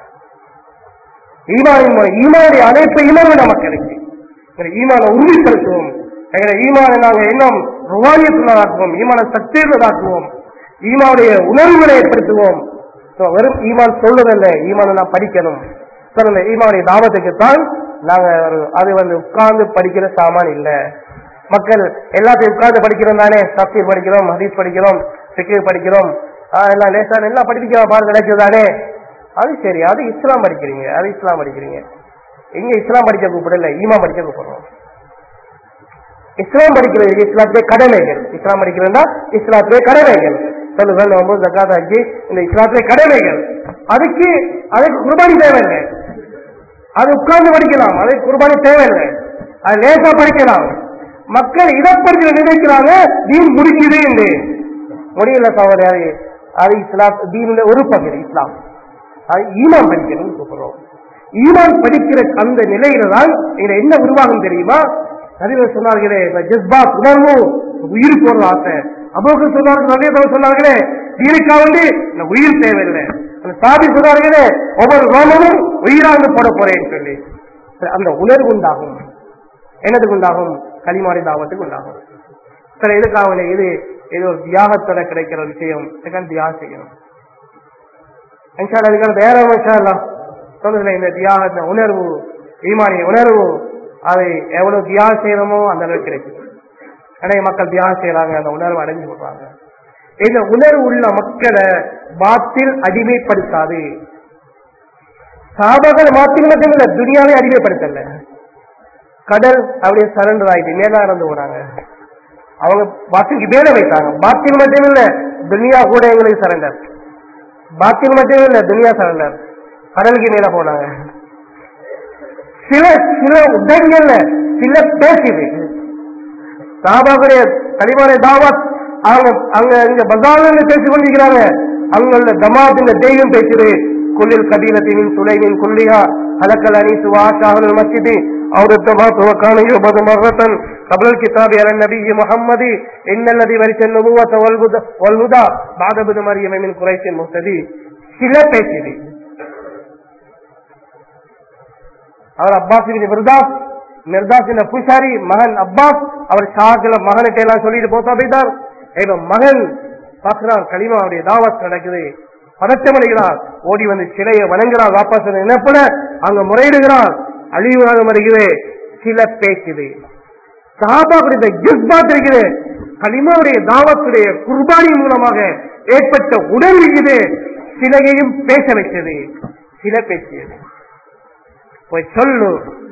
ஈமானின் மூலம் ஈமானுடைய அனைத்து ஈமான் மக்களுக்கு எங்களை ஈமான உறுதிப்படுத்துவோம் எங்களை ஈமானை நாங்கள் இன்னும் ருவானியத்துள்ளதாக்குவோம் ஈமான சக்தியுள்ளதாக்குவோம் ஈமானுடைய உணர்வுகளை ஏற்படுத்துவோம் So, வெறும் ஈமான் சொல்லுதல்ல ஈமானை நாம் படிக்கணும் சார் இந்த ஈமானுடைய தாவத்துக்கு தான் நாங்க ஒரு அது வந்து உட்கார்ந்து படிக்கிற சாமான் இல்ல மக்கள் எல்லாத்தையும் உட்கார்ந்து படிக்கிறோம் தானே தப்சீர் படிக்கிறோம் ஹதீஸ் படிக்கிறோம் சிக்கு படிக்கிறோம் ஆஹ் எல்லாம் லேசா எல்லாம் படிக்கிறோம் பாரு கிடைச்சது தானே அது சரி அது இஸ்லாம் படிக்கிறீங்க அது இஸ்லாம் படிக்கிறீங்க இங்க இஸ்லாம் படிக்க கூப்பிடல ஈமா படிக்க கூப்பிடுறோம் இஸ்லாம் படிக்கிறது இஸ்லாத்துடைய கடமைகள் இஸ்லாம் படிக்கிறதுனா இஸ்லாத்துடைய கடமைகள் சொல்லுங்கள் நோம்பு ஜக்காத் ஹஜ்ஜி இந்த இஸ்லாத்துடைய கடமைகள் அதுக்கு அதுக்கு குர்பானி தேவையில்லை அது உட்கார்ந்து படிக்கலாம் அதுக்கு குர்பானி தேவையில்லை அது லேசா படிக்கலாம் மக்கள் இதை படிச்சு நினைக்கிறாங்க தீன் முடிக்குது என்று முடியல சகோதரி அது இஸ்லாம் தீனுடைய ஒரு பகுதி இஸ்லாம் அது ஈமான் படிக்கணும்னு கூப்பிடுறோம் ஈமான் படிக்கிற அந்த நிலையில தான் இதுல என்ன உருவாகும் தெரியுமா நபிகள் சொன்னார்களே இந்த ஜஸ்பா உணர்வு உயிர் போடுற ஆசை அபோக்கு சொன்னார்கள் நிறைய பேர் சொன்னார்களே தீனுக்கா வந்து இந்த உயிர் தேவையில்லை அந்த சாதி சொன்னார்களே ஒவ்வொரு ரோமமும் உயிராந்து போட போறேன்னு சொல்லி அந்த உணர்வு உண்டாகும் என்னதுக்கு உண்டாகும் களிமாறி தாவத்துக்கு உண்டாகும் சரி எதுக்காக இது இது ஒரு தியாகத்தோட கிடைக்கிற ஒரு விஷயம் இதுக்காக தியாகம் செய்யணும் இன்ஷால்லா இதுக்கான வேற இன்ஷால்லா சொல்லுதுல இந்த தியாக இந்த உணர்வு ஈமானிய உணர்வு அதை எவ்வளவு தியாகம் செய்யணுமோ அந்த அளவுக்கு கிடைக்கும் நிறைய மக்கள் தியாகம் செய்யறாங்க அந்த உணர்வு அடைஞ்சு போடுறாங்க இந்த உணர்வு உள்ள மக்களை பாத்தில் அடிமைப்படுத்தாது சாபகள் மாத்தில் மட்டும் இல்ல துணியாவே அடிமைப்படுத்தல கடல் அப்படியே சரண்டர் ஆயிட்டு மேல இறந்து போனாங்க அவங்க பாத்திக்கு மேல வைத்தாங்க பாத்தில் மட்டும் இல்ல துனியா கூட எங்களுக்கு சரண்டர் பாத்தில் மட்டும் இல்ல துனியா சரண்டர் கடலுக்கு மேல போனாங்க சில சில உதவிகள்ல சில பேசுது சாபாவுடைய கலிமாரை தாவத் அவங்க அங்க இங்க பசாரில் பேசிக் கொண்டிருக்கிறாங்க அங்குள்ள தமாத் தெய்வம் பேசுது குல்லில் கபீலத்தின் சுலைமின் குல்லியா ஹலக்கல் அனீசு வாஷாஹல் மஸ்ஜிதி أو الدمات وكان يعبد مرة قبل الكتاب على النبي محمد إن الذي ورث النبوة والهدى والهدى بعد ابن مريم من قريش المهتدي சில பேசுது அவர் அப்பாஸ் இபின் விருதாஸ் மிர்தாசின பூசாரி மகன் அப்பாஸ் அவர் ஷாக்கில மகனுக்கு எல்லாம் சொல்லிட்டு போத்தா போயிட்டார் இப்ப மகன் பார்க்கிறான் கலிமாவுடைய தாவத் நடக்குது பதட்டமடைகிறார் ஓடி வந்து சிலையை வணங்குறார் வாபஸ் நினைப்பட அங்க முறையிடுகிறார் அழிவாக வருகிறது சில பேசுது சஹாபாவுடைய இந்த ஜிஸ்பாத் இருக்குது கலிமாவுடைய தாவத்துடைய குர்பானி மூலமாக ஏற்பட்ட உடல் இருக்குது சிலையையும் பேச வைத்தது சில பேசியது போய் சொல்லு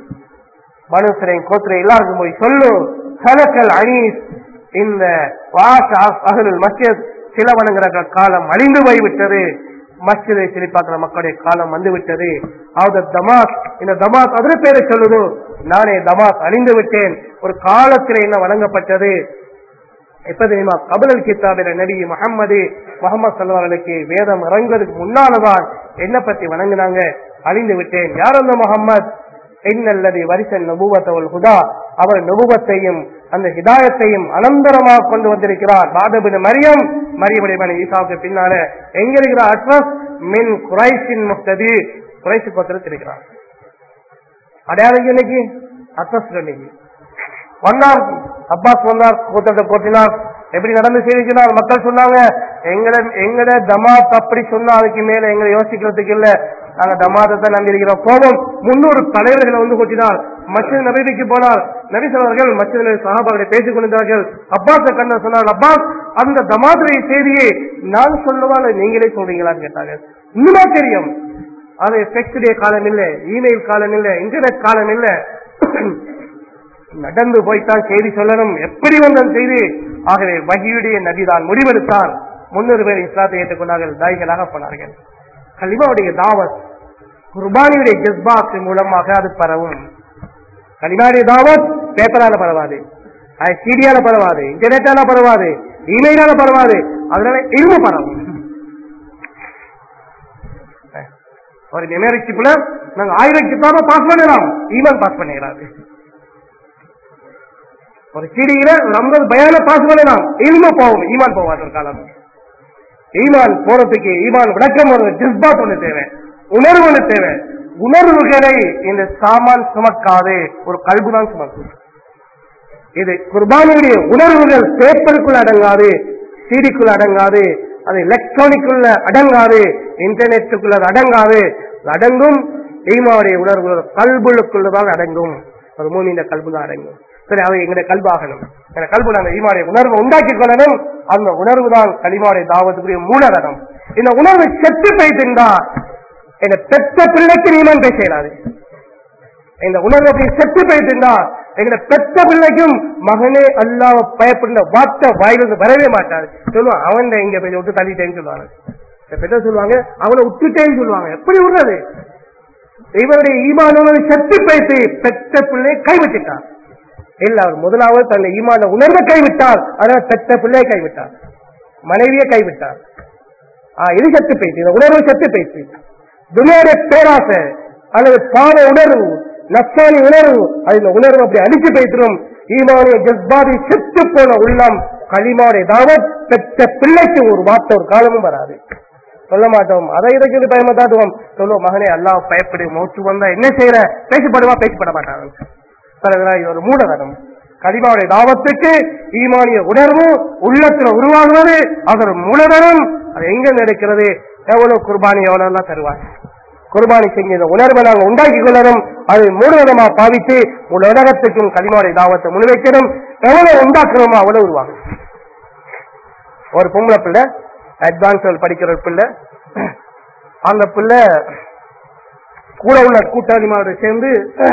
மனுசரை கோத்திரை எல்லாருக்கும் போய் சொல்லு சலக்கல் அனீஸ் இந்த வாஷ் அகலுல் மஸ்ஜித் சில வணங்குற காலம் அழிந்து போய்விட்டது மஸ்ஜிதை சிரிப்பாக்குற மக்களுடைய காலம் வந்து விட்டது அவது தமாஸ் இந்த தமாஸ் அதற்கு பேரை சொல்லுது நானே தமாஸ் அழிந்து விட்டேன் ஒரு காலத்தில் என்ன வழங்கப்பட்டது எப்ப தெரியுமா கபலல் கித்தாபில நபி முகம்மது முகமது சல்வார்களுக்கு வேதம் இறங்குவதற்கு முன்னாலதான் என்ன பத்தி வணங்கினாங்க அழிந்து விட்டேன் யார் அந்த முகம்மது என்னல்லது வரிசன் நபுவத்தவள் ஹுதா அவர் நபுவத்தையும் அந்த ஹிதாயத்தையும் அனந்தரமாக கொண்டு வந்திருக்கிறார் பாதபின் மரியம் மரியமுடைய மணி ஈசாவுக்கு பின்னால எங்க இருக்கிறார் அட்ரஸ் மின் குறைசின் முக்ததி குறைசி பத்திரத்தில் இருக்கிறார் அடையாளம் இன்னைக்கு அட்ரஸ் இன்னைக்கு வந்தார் அப்பாஸ் வந்தார் கூட்டத்தை போட்டினார் எப்படி நடந்து செய்திருக்கிறார் மக்கள் சொன்னாங்க எங்கட எங்கட தமாத் அப்படி சொன்னா அதுக்கு மேல எங்களை யோசிக்கிறதுக்கு இல்ல நாங்க தமாத்தை நம்பி இருக்கிறோம் கோபம் முன்னூறு தலைவர்களை வந்து கொட்டினார் மசித் நபிக்கு போனார் நபிசவர்கள் மசித் சகாபாக்களை பேசிக் கொண்டிருந்தார்கள் அப்பாஸை கண்ட சொன்னார் அப்பாஸ் அந்த தமாதுடைய செய்தியை நான் சொல்லவா இல்ல நீங்களே சொல்றீங்களான்னு கேட்டாங்க இன்னுமா தெரியும் அது ஃபெக்ஸ்டே காலம் இல்ல இமெயில் காலம் இல்ல இன்டர்நெட் காலம் இல்ல நடந்து போய்த்தான் செய்தி சொல்லணும் எப்படி வந்த செய்தி ஆகவே வகியுடைய நபிதான் முடிவெடுத்தார் முன்னூறு பேர் இஸ்லாத்தை ஏற்றுக்கொண்டார்கள் தாய்களாக போனார்கள் கலிமாவுடைய தாவத் குர்பானியுடைய ஜஸ்பாத் மூலமாக அது பரவும் கலிமாவுடைய தாவத் பேப்பரால பரவாது அது சீடியால பரவாது இன்டர்நெட்டால பரவாது இமெயிலால பரவாது அதனால இரும்பு பரவும் ஒரு மெமரிச்சிப்ல நாங்க ஆயிரம் கிட்டாம பாஸ் பண்ணலாம் ஈமெயில் பாஸ் பண்ணிடலாது ஒரு சீடியில ஒரு ஐம்பது பயான பாஸ் பண்ணலாம் இல்ம போகும் ஈமான் போவாது ஒரு காலம் ஈமான் போறதுக்கு ஈமான் விளக்கம் ஒரு ஜிஸ்பாத் ஒண்ணு தேவை உணர்வு ஒண்ணு தேவை உணர்வுகளை இந்த சாமான் சுமக்காது ஒரு கல்பு தான் சுமக்கும் இது குர்பானியுடைய உணர்வுகள் பேப்பருக்குள் அடங்காது சீடிக்குள் அடங்காது அது எலக்ட்ரானிக்குள்ள அடங்காது இன்டர்நெட்டுக்குள்ள அது அடங்காது அது அடங்கும் ஈமாவுடைய உணர்வுகள் கல்புகளுக்குள்ளதான் அடங்கும் ஒரு மூமியின் கல்பு தான் அடங்கும் சரி அது எங்களுடைய கல்பாகணும் எங்க கல்பு அந்த ஈமாவுடைய உணர்வை உண்டாக்கி கொள்ளணும் அந்த உணர்வு தான் களிமாவுடைய தாவத்துக்குரிய மூலதனம் இந்த உணர்வு செத்து போயிட்டுண்டா இந்த பெத்த பிள்ளைக்கு நீமான் பேச இயலாது இந்த உணர்வு அப்படி செத்து போயிட்டுண்டா எங்க பெத்த பிள்ளைக்கும் மகனே அல்லாவ பயப்படுற வார்த்தை வாயிலிருந்து வரவே மாட்டாரு சொல்லுவான் அவன் இங்க போய் விட்டு தள்ளிட்டேன்னு சொல்லுவாங்க இந்த பெற்ற சொல்லுவாங்க அவனை விட்டுட்டேன்னு சொல்லுவாங்க எப்படி விடுறது இவருடைய ஈமானவனை செத்து போயிட்டு பெத்த பிள்ளை கைவிட்டுட்டான் இல்ல அவர் முதலாவது தன்னை ஈமான உணர்வை கைவிட்டார் அதனால பெத்த பிள்ளையை கைவிட்டார் மனைவியை கைவிட்டார் ஆ, இது செத்து போயிட்டு இந்த உணர்வு செத்து போயிட்டு துனியாவுடைய பேராசை அல்லது பாவ உணர்வு நப்சானி உணர்வு அது இந்த உணர்வு அப்படி அழிச்சு போயிட்டுரும் ஈமானிய ஜஸ்பாதி செத்து போன உள்ளம் களிமாவுடைய தாவத் பெற்ற பிள்ளைக்கு ஒரு வார்த்தை ஒரு காலமும் வராது சொல்ல மாட்டோம் அதை இதை சொல்லி பயமத்தாட்டுவோம் சொல்லுவோம் மகனே அல்லாஹ் பயப்படு மௌத்து வந்தா என்ன செய்யற பேசப்படுவா பேசப்பட மாட்டாங்க பிறகுதான் இது ஒரு மூடதனம் கலிமாவுடைய தாவத்துக்கு ஈமானிய உணர்வு உள்ளத்துல உருவாகுவது அது ஒரு மூலதனம் அது எங்க நடக்கிறது எவ்வளவு குர்பானி எவ்வளவு எல்லாம் தருவாங்க குர்பானி செஞ்ச இந்த உணர்வை நாங்கள் உண்டாக்கி கொள்ளணும் அது மூலதனமா பாவித்து முழு உலகத்துக்கும் கலிமாவுடைய தாவத்தை முன்வைக்கணும் எவ்வளவு உண்டாக்குறோமோ அவ்வளவு உருவாகும் ஒரு பொம்பளை பிள்ளை அட்வான்ஸ் படிக்கிற ஒரு பிள்ளை அந்த பிள்ளை கூட உள்ள கூட்டாளிமாரோட சேர்ந்து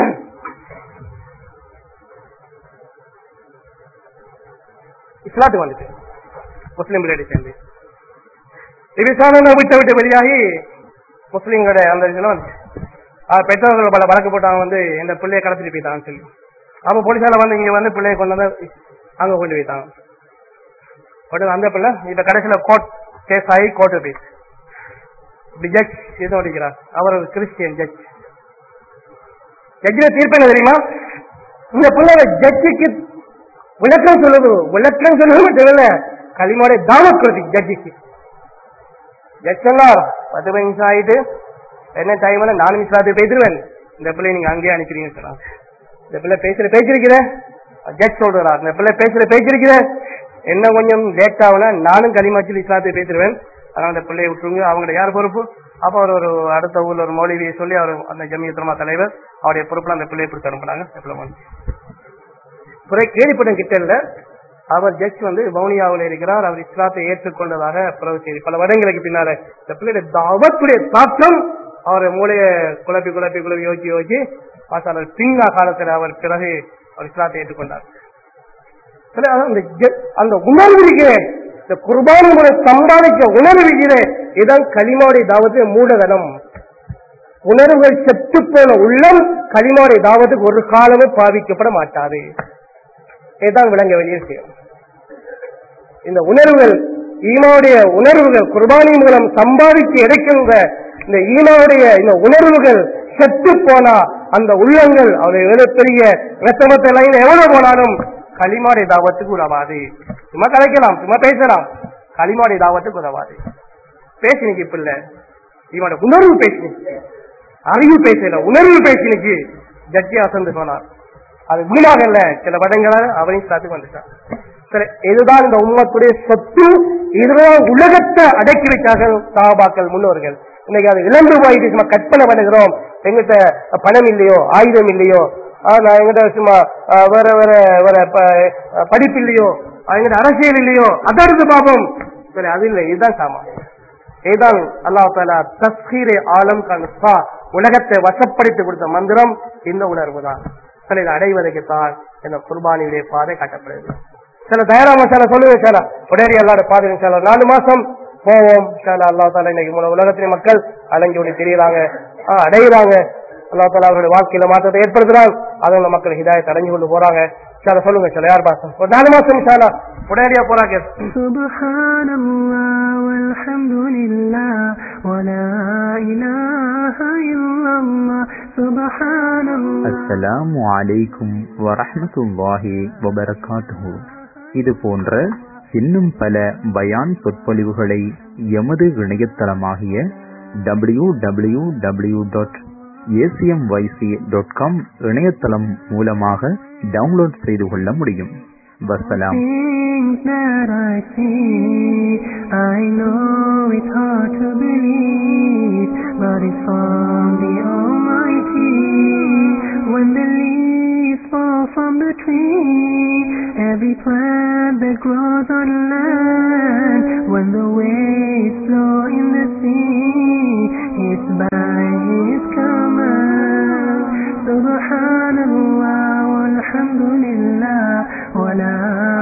இஸ்லாத்துக்கு வந்துச்சு முஸ்லீம் பிள்ளையோட சேர்ந்து விசாரணை விட்டு விட்டு வெளியாகி முஸ்லீம்களோட அந்த இதுல வந்துச்சு அது பெற்றோர்கள் பல வழக்கு போட்டாங்க வந்து இந்த பிள்ளைய கடத்திட்டு போயிட்டாங்கன்னு சொல்லி அப்ப போலீஸால வந்து இங்க வந்து பிள்ளைய கொண்டு வந்து அங்க கொண்டு போயிட்டாங்க கொண்டு அந்த பிள்ளை இப்ப கடைசியில கோர்ட் கேஸ் ஆகி கோர்ட்டு போயிடுச்சு இப்படி ஜட்ஜ் இது அடிக்கிறார் அவர் ஒரு கிறிஸ்டியன் ஜட்ஜ் ஜட்ஜில தீர்ப்பு என்ன தெரியுமா இந்த பிள்ளை ஜட்ஜுக்கு விளக்கம் சொல்லுது விளக்கம் சொல்லுது மட்டும் இல்ல களிமாட தாவத் கொடுத்து ஜட்ஜிக்கு ஜட்ஜ் சொன்னார் பத்து நிமிஷம் ஆயிட்டு என்ன டைம்ல நாலு நிமிஷம் ஆகுது போயிட்டுருவேன் இந்த பிள்ளை நீங்க அங்கேயே அனுப்பிடுங்க சொன்னாங்க இந்த பிள்ளை பேசுற பேச்சிருக்கிற ஜட்ஜ் சொல்றா இந்த பிள்ளை பேசுற பேச்சிருக்கிற என்ன கொஞ்சம் லேட் ஆகுனா நானும் களிமாச்சில் இஸ்லாத்தை பேசிடுவேன் அதனால அந்த பிள்ளையை விட்டுருங்க அவங்களோட யார் பொறுப்பு அப்ப அவர் ஒரு அடுத்த ஊர்ல ஒரு மௌலிவியை சொல்லி அவர் அந்த ஜமியத்துலமா தலைவர் அவருடைய பொறுப்புல அந்த பிள்ளையை பிடிச்சி அனுப்புனாங்க அந்த பிள்ளை வந்து. குறை கேள்விப்பட்ட கிட்ட இல்ல அவர் ஜட்ஜ் வந்து வவுனியாவில் இருக்கிறார் அவர் இஸ்லாத்தை ஏற்றுக்கொண்டதாக பிறகு செய்தி பல வருடங்களுக்கு பின்னால இந்த பிள்ளையுடைய தாவத்துடைய தாக்கம் அவர் மூளைய குழப்பி குழப்பி குழப்பி யோசிச்சு யோசிச்சு மாசாளர் பிங்கா காலத்தில் அவர் பிறகு அவர் இஸ்லாத்தை ஏற்றுக்கொண்டார் சில அதான் அந்த ஜ- அந்த உணர்வு இருக்கிற இந்த குர்பானி முறை சம்பாதிக்க உணர்வு இருக்கிற இதான் களிமாவுடைய தாவத்து மூடதனம் உணர்வுகள் செத்து போன உள்ளம் களிமாவுடைய தாவத்துக்கு ஒரு காலமும் பாவிக்கப்பட மாட்டாது இதுதான் விளங்க வேண்டிய விஷயம் இந்த உணர்வுகள் ஈமாவுடைய உணர்வுகள் குர்பானி மூலம் சம்பாதிக்க எடுக்கின்ற இந்த ஈமாவுடைய இந்த உணர்வுகள் செத்து போனா அந்த உள்ளங்கள் அவருடைய எவ்வளவு பெரிய ரத்தமத்த லைன் எவ்வளவு போனாலும் களிமாடைய தாவத்துக்கு உதவாது சும்மா கலைக்கலாம் சும்மா பேசலாம் களிமாடைய தாவத்துக்கு உதவாது பேசினிக்கு இப்ப இல்ல இவனோட உணர்வு பேசினிக்கு அறிவு பேசல உணர்வு பேசினிக்கு ஜட்ஜி அசந்து போனார் அது வீணாக இல்ல சில படங்களால அவனையும் சாத்துக்கு வந்துட்டான் சரி இதுதான் இந்த உம்மத்துடைய சொத்து இதுதான் உலகத்தை அடக்கி வச்சார்கள் சாபாக்கள் முன்னோர்கள் இன்னைக்கு அது இழந்து போயிட்டு சும்மா கற்பனை பண்ணுகிறோம் எங்கிட்ட பணம் இல்லையோ ஆயுதம் இல்லையோ ஆ, நான் எங்கிட்ட சும்மா ஆ, வேற வேற வேற ப- படிப்பு இல்லையோ ஆ, எங்கிட்ட அரசியல் இல்லையோ அதை எடுத்து பார்ப்போம் சரி அது இல்லை இதுதான் சாமா இதுதான் அல்லாஹ் தாலா தஸ்கீரை ஆலம் கன்சா உலகத்தை வசப்படுத்தி கொடுத்த மந்திரம் இந்த உணர்வு தான் சில இதை அடைவதற்குத்தான் இந்த குர்பானியுடைய பாதை காட்டப்படுது சில தயாரா மசாலா சொல்லுங்க சார் உடனே எல்லாரோட பாதை சார் நாலு மாசம் போவோம் சார் அல்லா தாலா இன்னைக்கு மூணு உலகத்தின் மக்கள் அடங்கி ஒளி தெரியறாங்க ஆஹ் அடையிறாங்க அல்லா தாலா அவர்களுடைய வாழ்க்கையில மாற்றத்தை ஏற்படுத்துறாங்க அதனால மக்கள் ஹிதாயத்தை அடைஞ்சு கொண்டு போறாங்க சார் சொல்லுங்க சார் யார் பாசம் ஒரு நாலு மாசம் சாலா உடனடியா போறாங்க سبحان الله والحمد لله ولا إله إلا الله سبحان الله அஸ்ஸலாமு அலைக்கும் வரஹ்மத்துல்லாஹி வபரகாத்துஹு இது போன்ற இன்னும் பல பயான் சொற்பொழிவுகளை எமது இணையதளமாகிய W W W dot ACMYC dot com இணையதளம் மூலமாக டவுன்லோட் செய்து கொள்ள முடியும் வசலாம் Things that I see, I know it's hard to believe, but it's from the Almighty. When the leaves fall from the tree, every plant that grows on land, when the waves flow in the sea, it's by His command. Subhanallah walhamdulillah wa la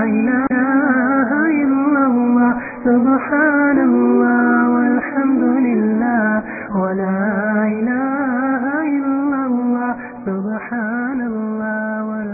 ilaha illallah. Subhanallah walhamdulillah wa la ilaha illallah. Subhanallah wa